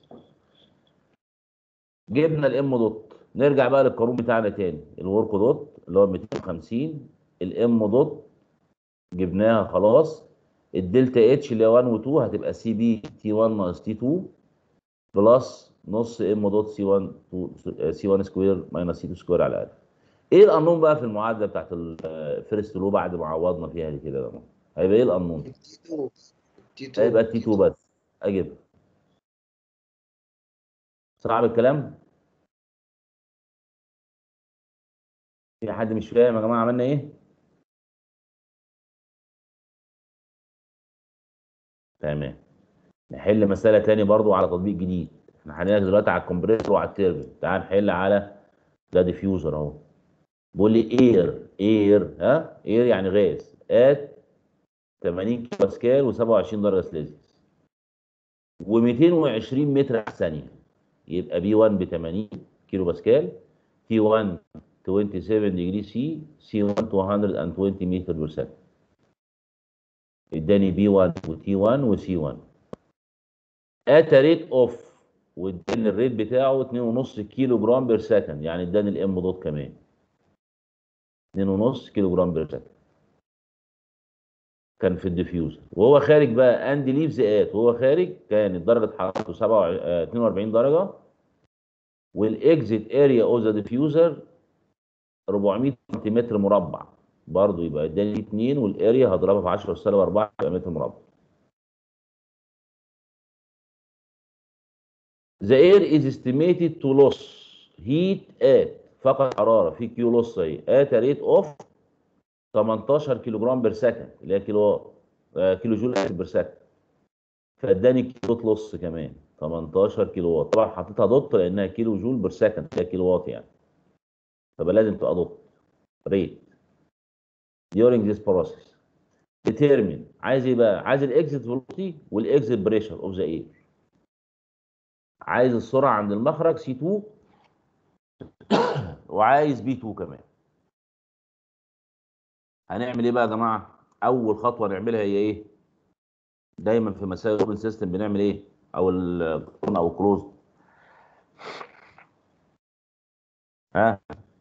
جبنا الام دوت نرجع بقى للقانون بتاعنا تاني الورك دوت اللي هو 250 الام دوت جبناها خلاص الدلتا اتش اللي هي 1 و 2 هتبقى سي بي تي 1 ناقص تي 2 بلس نص ام دوت سي 1 سي 1 سكوير ماينس سي 2 سكوير على 1000 ايه القانون بقى في المعادله بتاعت الفيرست لو بعد ما عوضنا فيها دي كده يا جماعه هيبقى ايه القانون؟ تي 2 تي 2 هيبقى تي 2 بس اجيبها صعب الكلام؟ في حد مش فاهم يا جماعه عملنا ايه؟ تمام نحل مسألة تاني برضو على تطبيق جديد احنا حلينا دلوقتي على الكمبريسور وعلى التيربين تعال نحل على ده ديفيوزر اهو بيقول لي اير اير ها اير يعني غاز ات 80 كيلو باسكال و27 درجه سليزيوس و220 متر على الثانيه يبقى بي 1 ب 80 كيلو باسكال تي 1 27 ديجري سي سي 1 220 متر بير سكند اداني بي 1 وتي 1 وسي 1 ات ريت اوف واداني الريت بتاعه 2.5 كيلو جرام بير سكند يعني اداني الام دوت كمان 2.5 كيلو جرام بير سكند كان في الديفيوزر وهو خارج بقى اند ليفز ات وهو خارج كانت درجه حرارته 7 42 درجه والاكزيت اريا اوف ذا ديفيوزر 400 سنتيمتر مربع برضه يبقى اداني 2 والاريا هضربها في 10 سالب 4 يبقى متر مربع The air is estimated to lose heat at فقط حراره في كيو لوس اهي at a rate of 18 كيلو جرام بير سكند اللي هي كيلو وات آه، كيلو جول بير سكند فاداني كيلو لوس كمان 18 كيلو وات طبعا حطيتها دوت لانها كيلو جول بير سكند هي كيلو وات يعني فبقى لازم تبقى دوت ريت during this process determine عايز ايه بقى عايز الاكزيت فيلوسيتي والاكزيت بريشر اوف ذا اير عايز السرعه عند المخرج سي 2 وعايز بي 2 كمان هنعمل ايه بقى يا جماعه اول خطوه نعملها هي ايه دايما في مسائل الاوبن سيستم بنعمل ايه او ال او كلوز ها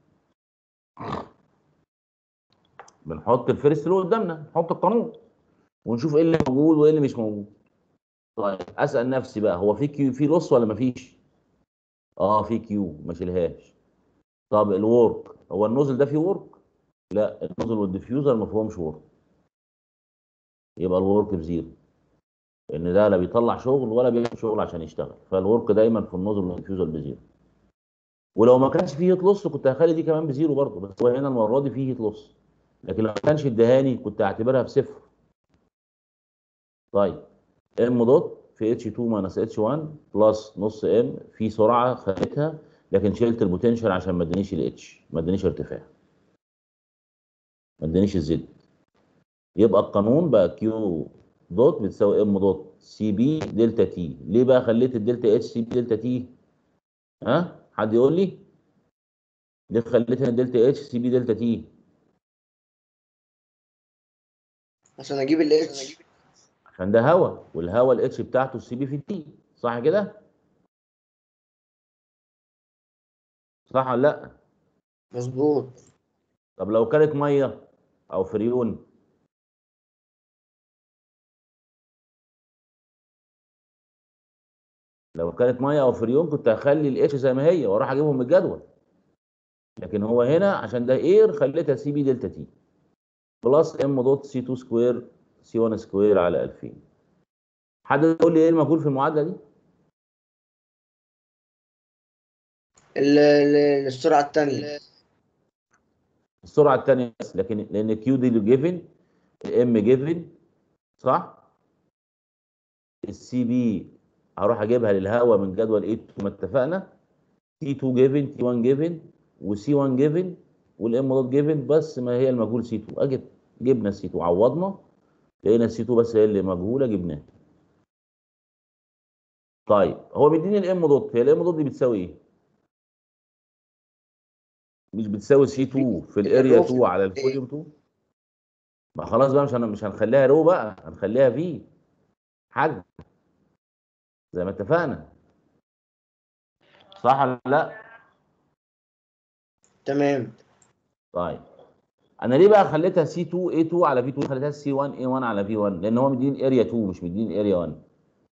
بنحط الفيرست لو قدامنا نحط القانون ونشوف ايه اللي موجود وايه اللي مش موجود طيب اسال نفسي بقى هو في كيو في لص ولا مفيش اه في كيو ما شيلهاش طب الورك هو النوزل ده فيه ورك لا النوزل والديفيوزر ما فيهمش ورك يبقى الورك بزيرو ان ده لا بيطلع شغل ولا بيعمل شغل عشان يشتغل فالورك دايما في النوزل والديفيوزر بزيرو ولو ما كانش فيه هيت لوس كنت هخلي دي كمان بزيرو برضه بس هو هنا المره دي فيه هيت لوس لكن لو ما كانش ادهاني كنت هعتبرها بصفر طيب ام دوت في اتش 2 ماينس اتش 1 بلس نص ام في سرعه خدتها لكن شلت البوتنشال عشان ما ادانيش الاتش ما ادانيش ارتفاع ما ادانيش الزد يبقى القانون بقى كيو دوت بتساوي ام دوت سي بي دلتا تي ليه بقى خليت الدلتا اتش سي بي دلتا تي ها حد يقول لي ليه خليتها دلتا اتش سي بي دلتا تي عشان اجيب الاتش عشان ده هواء والهواء الاتش بتاعته السي بي في التي صح كده صح ولا لا مظبوط طب لو كانت ميه او فريون لو كانت ميه او فريون كنت هخلي الاتش زي ما هي واروح اجيبهم من الجدول لكن هو هنا عشان ده اير خليتها سي بي دلتا تي بلس ام دوت سي 2 سكوير سي 1 سكوير على 2000 حد يقول لي ايه المجهول في المعادله دي ال- ال- السرعة التانية السرعه الثانيه بس لكن لان كيو دي جيفن الام جيفن صح السي بي هروح اجيبها للهواء من جدول ايه ما اتفقنا تي 2 جيفن تي 1 جيفن وسي 1 جيفن والام دوت جيفن بس ما هي المجهول سي 2 اجي جبنا السي 2 عوضنا لقينا السي 2 بس هي اللي مجهوله جبناها طيب هو مديني الام دوت هي الام دوت دي بتساوي ايه؟ مش بتساوي سي 2 في الاريا 2 على الفوليوم 2 ما خلاص بقى مش هن- مش هنخليها رو بقى هنخليها في حجم زي ما اتفقنا صح ولا لا؟ تمام طيب انا ليه بقى خليتها سي 2 اي 2 على في 2 خليتها سي 1 اي 1 على في 1 لان هو مديني اريا 2 مش مديني اريا 1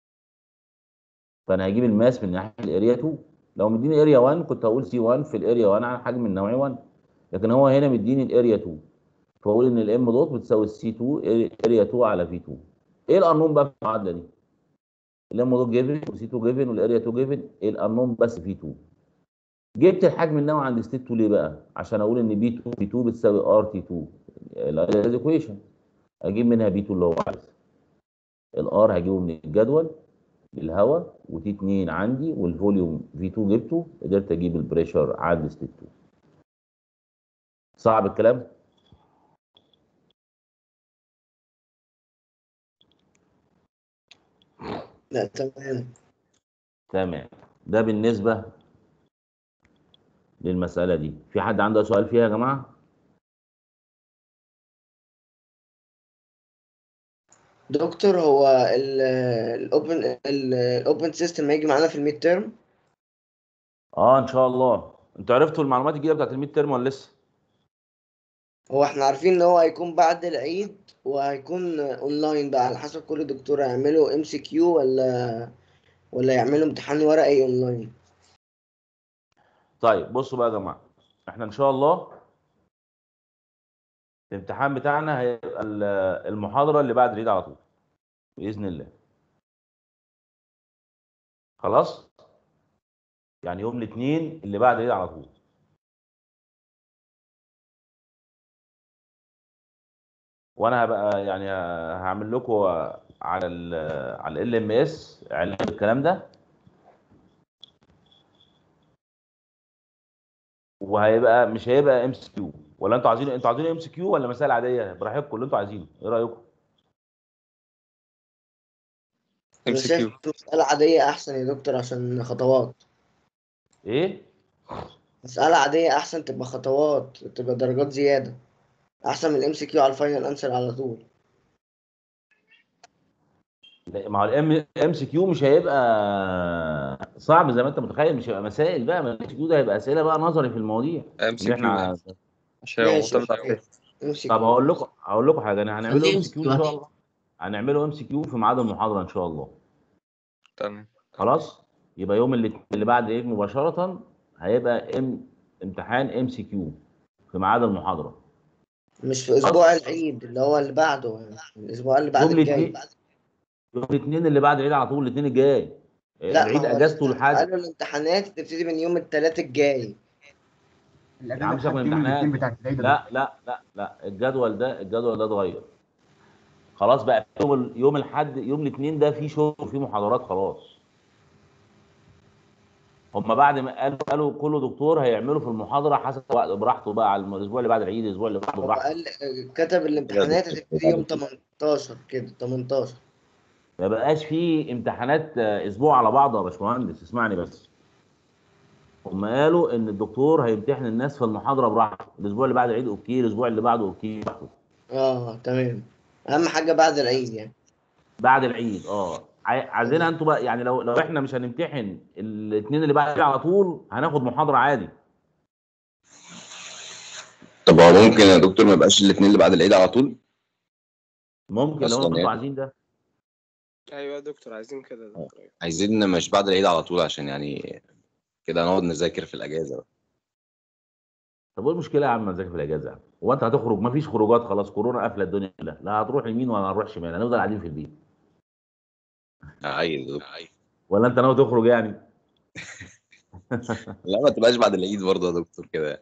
فانا هجيب الماس من ناحيه الاريا 2 لو مديني اريا 1 كنت هقول سي 1 في الاريا 1 على حجم النوعي 1 لكن هو هنا مديني الاريا 2 فاقول ان الام دوت بتساوي السي 2 اريا 2 على في 2 ايه القانون بقى في المعادله دي؟ الام دوت جيفن والسي 2 جيفن والاريا 2 جيفن القانون بس في 2 جبت الحجم النوعي عند ستيت 2 ليه بقى؟ عشان اقول ان بي 2 بي 2 بتساوي ار تي 2 الايكويشن اجيب منها بي 2 اللي هو عايزها الار هجيبه من الجدول الهواء وتي 2 عندي والفوليوم في 2 جبته قدرت اجيب البريشر عند ستيت 2 صعب الكلام لا تمام تمام ده بالنسبة للمسألة دي في حد عنده سؤال فيها يا جماعة دكتور هو الاوبن الاوبن سيستم هيجي معانا في الميد تيرم اه ان شاء الله انتوا عرفتوا المعلومات الجديدة بتاعت الميد ترم ولا لسه هو احنا عارفين ان هو هيكون بعد العيد وهيكون اونلاين بقى على حسب كل دكتور هيعمله ام سي كيو ولا ولا يعملوا امتحان ورقي اونلاين طيب بصوا بقى يا جماعة احنا ان شاء الله الامتحان بتاعنا هيبقى ال- المحاضرة اللي بعد العيد على طول بإذن الله خلاص يعني يوم الاثنين اللي بعد العيد على طول وانا هبقى يعني هعمل لكم على ال على ال ام اس اعلان الكلام ده وهيبقى مش هيبقى ام سي كيو ولا انتوا عايزين انتوا عايزين ام سي كيو ولا مسائل عاديه براحتكم اللي انتوا عايزينه ايه رايكم ام انا سي شايف كيو مسألة عادية احسن يا دكتور عشان خطوات ايه مسألة عادية احسن تبقى خطوات تبقى درجات زيادة احسن من الام سي كيو على الفاينل انسر على طول لا، ما هو الام ام سي كيو مش هيبقى صعب زي ما انت متخيل مش هيبقى مسائل بقى الام سي كيو ده هيبقى اسئله بقى نظري في المواضيع ام سي اللي احنا كيو مش هيبقى ماشي معتمد على ام سي طب هقول لكم هقول لكم حاجه انا هنعمله خليه ام سي كيو ان شاء الله هنعمله ام سي كيو في ميعاد المحاضره ان شاء الله تمام خلاص يبقى يوم اللي, اللي بعد العيد مباشره هيبقى ام امتحان ام سي كيو في ميعاد المحاضره مش في اسبوع العيد اللي هو اللي بعده يعني الاسبوع اللي بعد يوم الجاي الاثنين يوم الاثنين اللي بعد العيد على طول الاثنين الجاي لا العيد ما هو اجازته لحد قالوا الامتحانات تبتدي من يوم الثلاث الجاي يا عم الاجازه سيبك من بتاعت يوم الامتحانات. الاثنين بتاعت العيد لا لا لا لا الجدول ده الجدول ده اتغير خلاص بقى يوم ال- يوم الاحد يوم الاثنين ده في شغل وفي محاضرات خلاص هم بعد ما قالوا قالوا كل دكتور هيعملوا في المحاضره حسب وقت براحته بقى على الاسبوع اللي بعد العيد الاسبوع اللي بعده هو براحته قال كتب الامتحانات هتبتدي يوم 18 كده 18 ما بقاش في امتحانات آه، اسبوع على بعضه يا باشمهندس اسمعني بس هم قالوا ان الدكتور هيمتحن الناس في المحاضره براحته الاسبوع اللي بعد العيد اوكي الاسبوع اللي بعده اوكي براحته اه تمام اهم حاجه بعد العيد يعني بعد العيد اه عاي- عايزينها انتوا بقى يعني لو لو احنا مش هنمتحن الاثنين اللي بعد العيد على طول هناخد محاضره عادي طب هو ممكن يا دكتور ما يبقاش الاثنين اللي بعد العيد على طول ممكن لو أصلاً انتوا يعني. عايزين ده ايوه يا دكتور عايزين كده يا دكتور أيوة. عايزين مش بعد العيد على طول عشان يعني كده نقعد نذاكر في الاجازه بقى. طب ايه المشكله يا عم نذاكر في الاجازه يا عم هو انت هتخرج مفيش خروجات خلاص كورونا قافله الدنيا كلها لا هتروح يمين ولا هنروح شمال هنفضل قاعدين في البيت عايز ولا انت ناوي تخرج يعني لا ما تبقاش بعد العيد برضه يا دكتور كده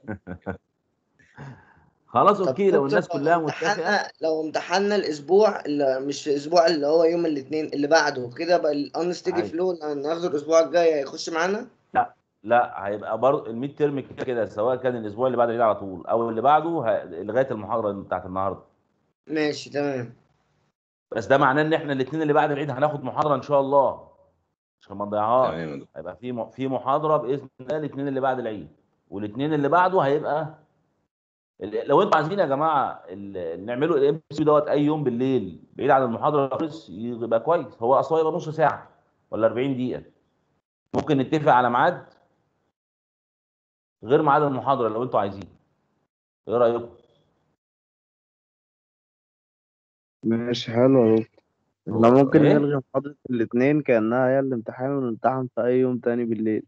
خلاص طب اوكي لو دكتور الناس كلها امتحنا متفقه لو امتحنا الاسبوع اللي مش الاسبوع اللي هو يوم الاثنين اللي بعده كده بقى الانستدي عادي. فلو اللي هناخده الاسبوع الجاي هيخش معانا لا هيبقى برضه الميد ترم كده كده سواء كان الاسبوع اللي بعد العيد على طول او اللي بعده ه- لغايه المحاضره بتاعت النهارده ماشي تمام بس ده معناه ان احنا الاثنين اللي بعد العيد هناخد محاضره ان شاء الله عشان ما نضيعهاش تمام يا دكتور هيبقى في م- في محاضره باذن الله الاثنين اللي بعد العيد والاثنين اللي بعده هيبقى ال- لو انتوا عايزين يا جماعه ال- نعملوا الام سي دوت اي يوم بالليل بعيد عن المحاضره خالص يبقى كويس هو اصلا يبقى نص ساعه ولا 40 دقيقه ممكن نتفق على ميعاد غير ميعاد المحاضره لو انتوا عايزين ايه رايكم ماشي حلو يا دكتور احنا ممكن إيه؟ نلغي محاضرة الاتنين كأنها هي الامتحان ونمتحن في أي يوم تاني بالليل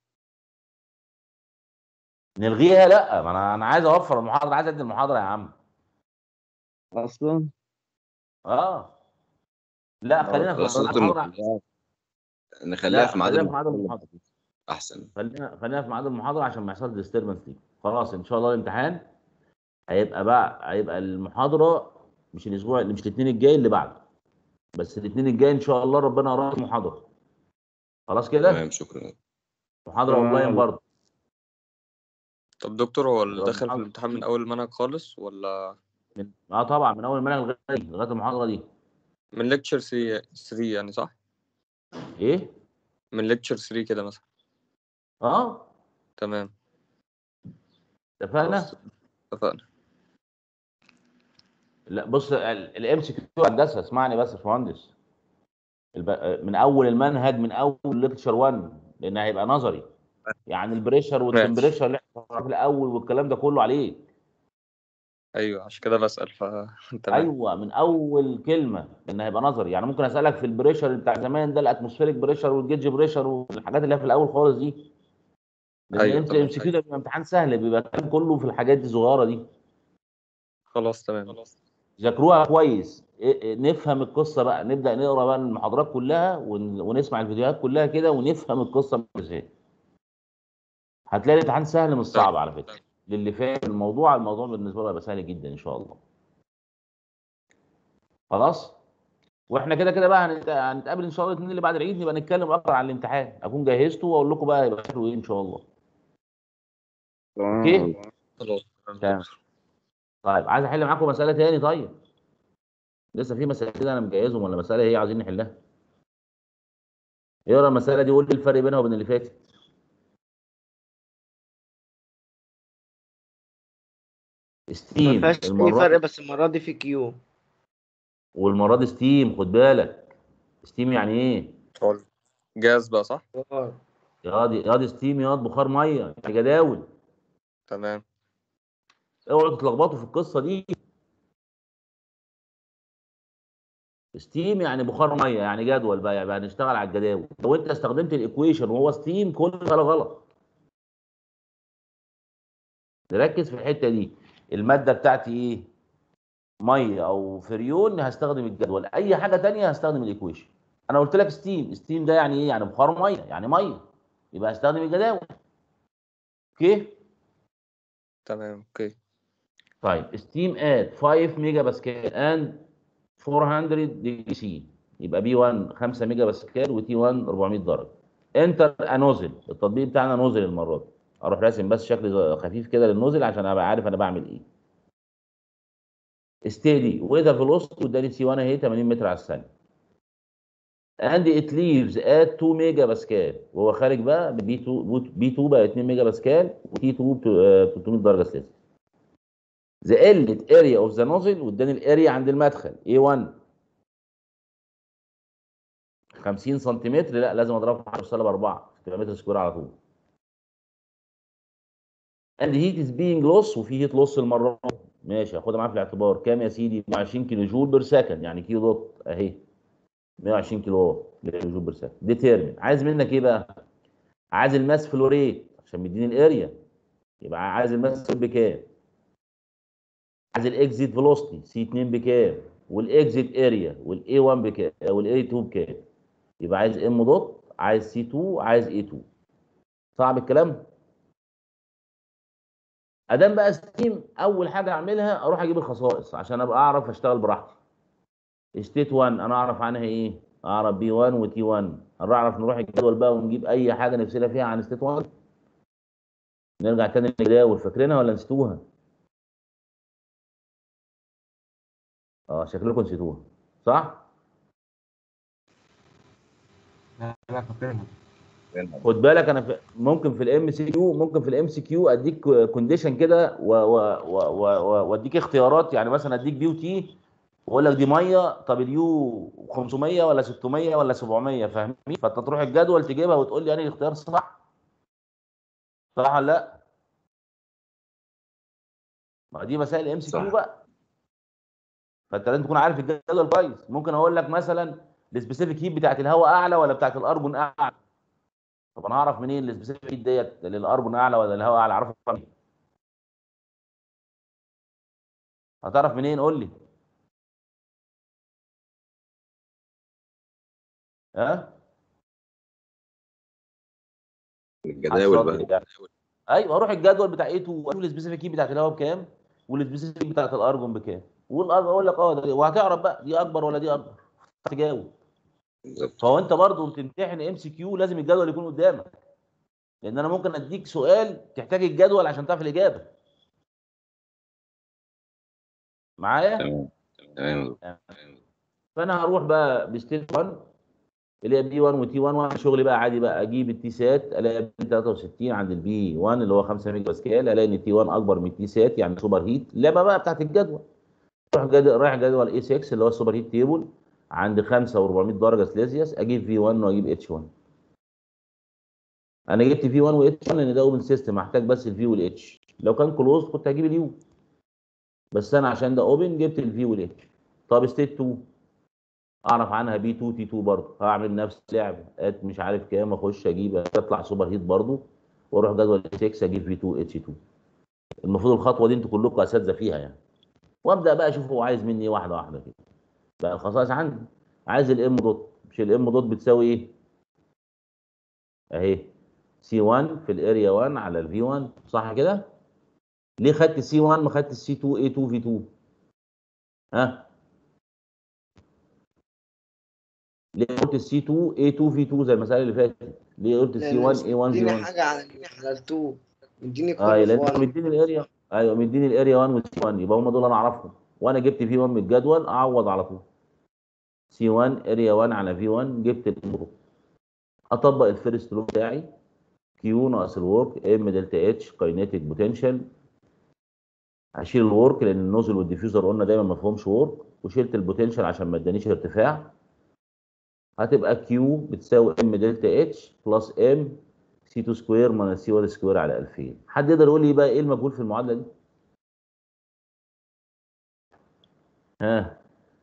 نلغيها لا ما انا انا عايز اوفر المحاضره عايز ادي المحاضره يا عم أصلا اه لا خلينا في خلاص يا ميعاد دكتور المحاضره نخليها- نخليها لا في ميعاد خلينا في ميعاد المحاضرة المحاضره احسن خلينا خلينا في ميعاد المحاضره عشان ما يحصلش ديستربنس ليك خلاص ان شاء الله الامتحان هيبقى بقى هيبقى المحاضره مش الاسبوع مش الاثنين الجاي اللي بعده بس الاثنين الجاي ان شاء الله ربنا يراك محاضره خلاص كده تمام شكرا محاضره تمام. اونلاين برضه طب دكتور هو اللي هو داخل في المحاضرة- الامتحان من اول المنهج خالص ولا من اه طبعا من اول المنهج لغايه لغايه المحاضره دي من ليكتشر 3 يعني صح ايه من ليكتشر 3 كده مثلا اه تمام اتفقنا خلاص اتفقنا لا بص الام سي كيو هندسه اسمعني بس يا باشمهندس الب- من اول المنهج من اول ليكتشر 1 لان هيبقى نظري يعني البريشر والتمبريشر اللي احنا في الاول والكلام ده كله عليه ايوه عشان كده بسأل ف تمام ايوه من اول كلمه لان هيبقى نظري يعني ممكن اسالك في البريشر بتاع زمان ده الاتموسفيريك بريشر والجيج بريشر والحاجات اللي هي في الاول خالص دي لان أيوة الام طبعاً، سي كيو ده بيبقى امتحان سهل بيبقى الكلام كله في الحاجات دي الصغيره دي خلاص تمام ذاكروها كويس إيه- إيه، نفهم القصه بقى نبدا نقرا بقى المحاضرات كلها ون- ونسمع الفيديوهات كلها كده ونفهم القصه ماشية ازاي هتلاقي الامتحان سهل مش صعب على فكره للي فاهم الموضوع الموضوع بالنسبه له هيبقى سهل جدا ان شاء الله خلاص واحنا كده كده بقى هنت- هنتقابل ان شاء الله الاثنين اللي بعد العيد نبقى نتكلم اكتر عن الامتحان اكون جهزته واقول لكم بقى هيبقى شكله ايه ان شاء الله اوكي خلاص تمام. طيب عايز احل معاكم مساله تاني طيب لسه في مسائل كده انا مجهزهم ولا مساله هي عايزين نحلها اقرا المساله دي وقول لي الفرق بينها وبين اللي فاتت ما ستيم فيهاش اي المره فرق دي بس المره دي في كيو والمره دي ستيم خد بالك ستيم يعني ايه حلو جاز بقى صح اه يا دي يا دي ستيم يا دي بخار ميه يعني جداول تمام اوعوا تتلخبطوا في القصه دي ستيم يعني بخار ميه يعني جدول بقى يعني هنشتغل على الجداول لو انت استخدمت الايكويشن وهو ستيم كل ده غلط نركز في الحته دي الماده بتاعتي ايه ميه او فريون هستخدم الجدول اي حاجه تانية هستخدم الايكويشن انا قلت لك ستيم ستيم ده يعني ايه يعني بخار ميه يعني ميه يبقى هستخدم الجداول اوكي تمام اوكي طيب ستيم ات 5 ميجا باسكال اند 400 دي سي يبقى بي 1 5 ميجا باسكال وتي 1 400 درجه انتر انوزل التطبيق بتاعنا نوزل المره دي اروح راسم بس شكل خفيف كده للنوزل عشان ابقى عارف انا بعمل ايه ستيدي وذا فيلوسيتي واداني سي 1 اهي 80 متر على الثانيه اند ات ليفز ات 2 ميجا باسكال وهو خارج بقى بي 2 بي 2 بقى 2 ميجا باسكال وتي 2 ب 300 درجه سلسيوس ذا قلت اريا اوف ذا نوزل واداني الاريا عند المدخل A1 50 سنتيمتر لا لازم اضربها في سالب 4 تبقى متر سكوير على طول and heat is being loss وفي هيت لوس المره دي. ماشي هاخدها معايا في الاعتبار كام يا سيدي 120 كيلو جول بير سكند يعني كيلو دوت اهي 120 كيلو وات كيلو جول بير سكند ديتيرمين عايز منك ايه بقى عايز الماس فلوريت عشان مديني الاريا يبقى عايز الماس بكام عايز الاكزيت فيلوسيتي سي 2 بكام والاكزيت اريا والاي 1 بكام والاي 2 بكام يبقى عايز ام دوت عايز سي 2 عايز اي 2 صعب الكلام ادام بقى ستيم اول حاجه اعملها اروح اجيب الخصائص عشان ابقى اعرف اشتغل براحتي ستيت 1 انا اعرف عنها ايه اعرف بي 1 وتي 1 هنعرف نروح الجدول بقى ونجيب اي حاجه نفسنا فيها عن ستيت 1 نرجع تاني للجداول فاكرينها ولا نسيتوها اه شكلكم نسيتوها صح لا لا فاكرها خد بالك انا في ممكن في الام سي كيو ممكن في الام سي كيو اديك كونديشن كده و- و- و- و- و- واديك اختيارات يعني مثلا اديك بي وتي واقول لك دي ميه طب اليو 500 ولا 600 ولا 700 فاهمين فانت تروح الجدول تجيبها وتقول لي انهي الاختيار صح صح ولا لا ما دي مسائل ام سي كيو صح. بقى فانت لازم تكون عارف الجدول كويس ممكن اقول لك مثلا السبيسيفيك هيت بتاعت الهواء اعلى ولا بتاعت الارجون اعلى طب انا هعرف منين السبيسيفيك هيت ديت للارجون اعلى ولا الهواء اعلى اعرفها منين هتعرف منين قول لي ها الجداول عشان بقى يعني. ايوه اروح الجدول بتاع ايه واشوف السبيسيفيك هيت بتاعت الهواء بكام والسبيسيفيك هيت بتاعت الارجون بكام والارجون اقول لك اه ده- وهتعرف بقى دي اكبر ولا دي اكبر تجاوب بالظبط فهو انت برضه بتمتحن ام سي كيو لازم الجدول يكون قدامك لان انا ممكن اديك سؤال تحتاج الجدول عشان تعرف الاجابه معايا تمام تمام يا دكتور. فانا هروح بقى بستيت 1 اللي هي بي 1 وتي 1 واعمل شغلي بقى عادي بقى اجيب التي سات الاقي بي 63 عند البي 1 اللي هو 5 ميجا باسكال الاقي ان التي 1 اكبر من التي سات يعني سوبر هيت اللعبه بقى بتاعت الجدول روح جدول رايح جدول اي 6 اللي هو السوبر هيت تيبل عند 5 و400 درجه سليزيوس اجيب في 1 واجيب اتش 1 انا جبت في 1 واتش 1 لان ده اوبن سيستم هحتاج بس الفي والاتش لو كان كلوز كنت هجيب اليو بس انا عشان ده اوبن جبت الفي والاتش طب ستيت 2 اعرف عنها بي 2 تي 2 برضه هعمل نفس اللعبه ات مش عارف كام اخش اجيب اطلع سوبر هيت برضه واروح جدول 6 اجيب في 2 اتش 2 المفروض الخطوه دي انتوا كلكم اساتذه فيها يعني وابدا بقى اشوف هو عايز مني إيه واحده واحده كده بقى الخصائص عندي عايز الام دوت مش الام دوت بتساوي ايه اهي سي 1 في الاريا 1 على الفي 1 صح كده ليه خدت سي 1 ما خدت السي 2 اي 2 في 2 ها ليه قلت السي 2 اي 2 في 2 زي المساله اللي فاتت ليه قلت السي 1 اي 1 في اديني 1 حاجه على على التو اديني اه كله في لان 1 مديني الاريا ايوه مديني الاريا 1 والسي 1 يبقى هم دول انا اعرفهم وانا جبت في 1 من الجدول اعوض على طول سي 1 اريا 1 على في 1 جبت الامر اطبق الفيرست لو بتاعي كيو ناقص الورك ام دلتا اتش كاينيتيك بوتنشال هشيل الورك لان النوزل والديفيوزر قلنا دايما ما فيهمش ورك وشلت البوتنشال عشان ما ادانيش ارتفاع هتبقى كيو بتساوي ام دلتا اتش بلس ام سي 2 سكوير ماينس سي 1 سكوير على 2000 حد يقدر يقول لي بقى ايه المجهول في المعادله دي ها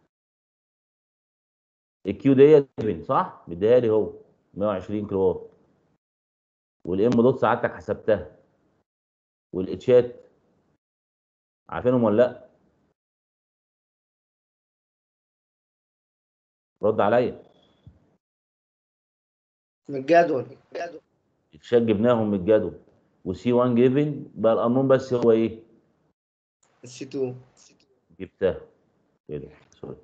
الكيو ديت جيفن صح مديها لي هو 120 كيلو واط والام دوت سعادتك حسبتها والاتشات عارفينهم ولا لا رد عليا من الجدول الاتشات جبناهم من الجدول وسي 1 جيفن بقى القانون بس هو ايه السي 2 جبتها كده سوري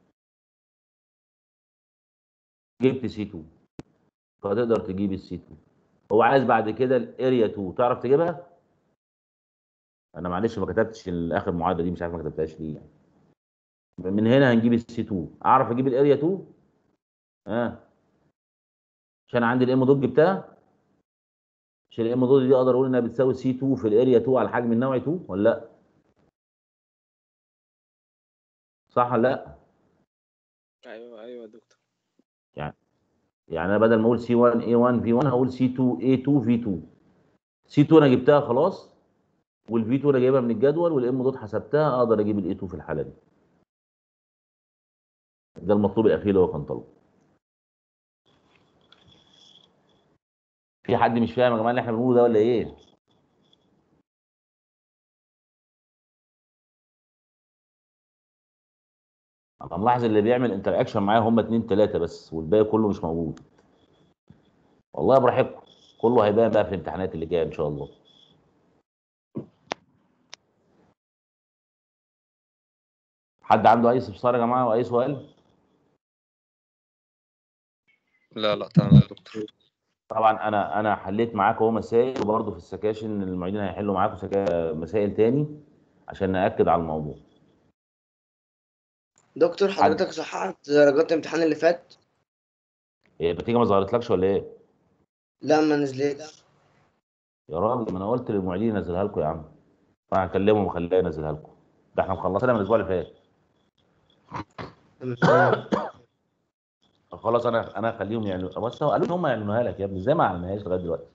جبت سي 2 فهتقدر تجيب السي 2 هو عايز بعد كده الاريا 2 تعرف تجيبها انا معلش ما كتبتش الاخر معادله دي مش عارف ما كتبتهاش ليه يعني من هنا هنجيب السي 2 اعرف اجيب الاريا 2 ها آه. عشان عندي الام دوت جبتها مش الام دوت دي اقدر اقول انها بتساوي سي 2 في الاريا 2 على الحجم النوعي 2 ولا لا صح ولا لا ايوه ايوه يا دكتور يعني انا بدل ما اقول سي 1 اي 1 في 1 هقول سي 2 اي 2 في 2 سي 2 انا جبتها خلاص والفي 2 انا جايبها من الجدول والام دوت حسبتها اقدر اجيب الاي 2 في الحاله دي ده المطلوب الاخير اللي هو كان طالبه في حد مش فاهم يا جماعه اللي احنا بنقوله ده ولا ايه انا ملاحظ اللي بيعمل انتراكشن معايا هم اتنين تلاته بس والباقي كله مش موجود والله براحتكم كله هيبان بقى في الامتحانات اللي جايه ان شاء الله حد عنده اي استفسار يا جماعه واي سؤال لا لا تمام يا دكتور طبعا انا انا حليت معاكم اهو مسائل وبرضه في السكاشن المعيدين هيحلوا معاكم سكا... مسائل تاني عشان ناكد على الموضوع دكتور حضرتك صححت درجات الامتحان اللي فات هي النتيجه ما ظهرتلكش ولا ايه لا ما نزلتش يا راجل ما انا قلت للمعيدين ينزلها لكم يا عم انا هكلمهم وخليها ينزلها لكم ده احنا مخلصينها من الاسبوع اللي فات خلاص انا انا هخليهم يعلنوا بس هو قالوا ان هم يعلنوها لك يا ابني ازاي ما اعلنوهاش لغايه دلوقتي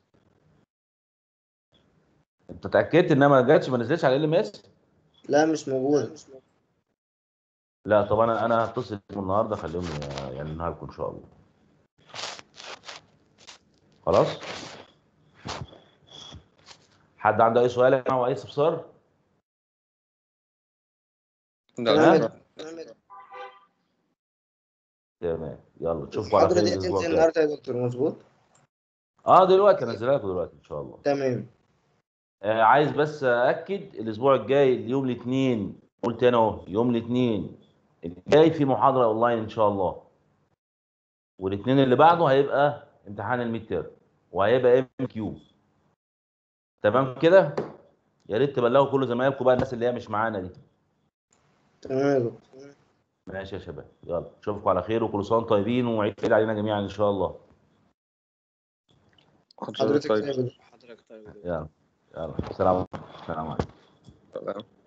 انت اتاكدت انها ما جاتش ما نزلتش على ال ام اس لا مش موجود لا طب انا انا هتصل بيهم النهارده اخليهم يعلنوها لكم ان شاء الله خلاص حد عنده اي سؤال يا جماعه واي استفسار لا تمام لا تمام. تمام يلا نشوفكم على المحاضرة خير دي الاسبوع هتنزل الجاي النهارده يا دكتور مظبوط اه دلوقتي انزلها لكم دلوقتي ان شاء الله تمام آه عايز بس اكد الاسبوع الجاي يوم الاثنين قلت انا اهو يوم الاثنين الجاي في محاضره اونلاين ان شاء الله والاثنين اللي بعده هيبقى امتحان الميد تيرم وهيبقى ام كيو تمام كده يا ريت تبلغوا كل زمايلكم بقى الناس اللي هي مش معانا دي تمام يا دكتور ماشي يا شباب يلا اشوفكم على خير وكل سنه وانتم طيبين وعيد سعيد علينا جميعا ان شاء الله حضرتك طيب طيب. حضرتك طيب يا دكتور. يلا يلا السلام عليكم السلام عليكم سلام.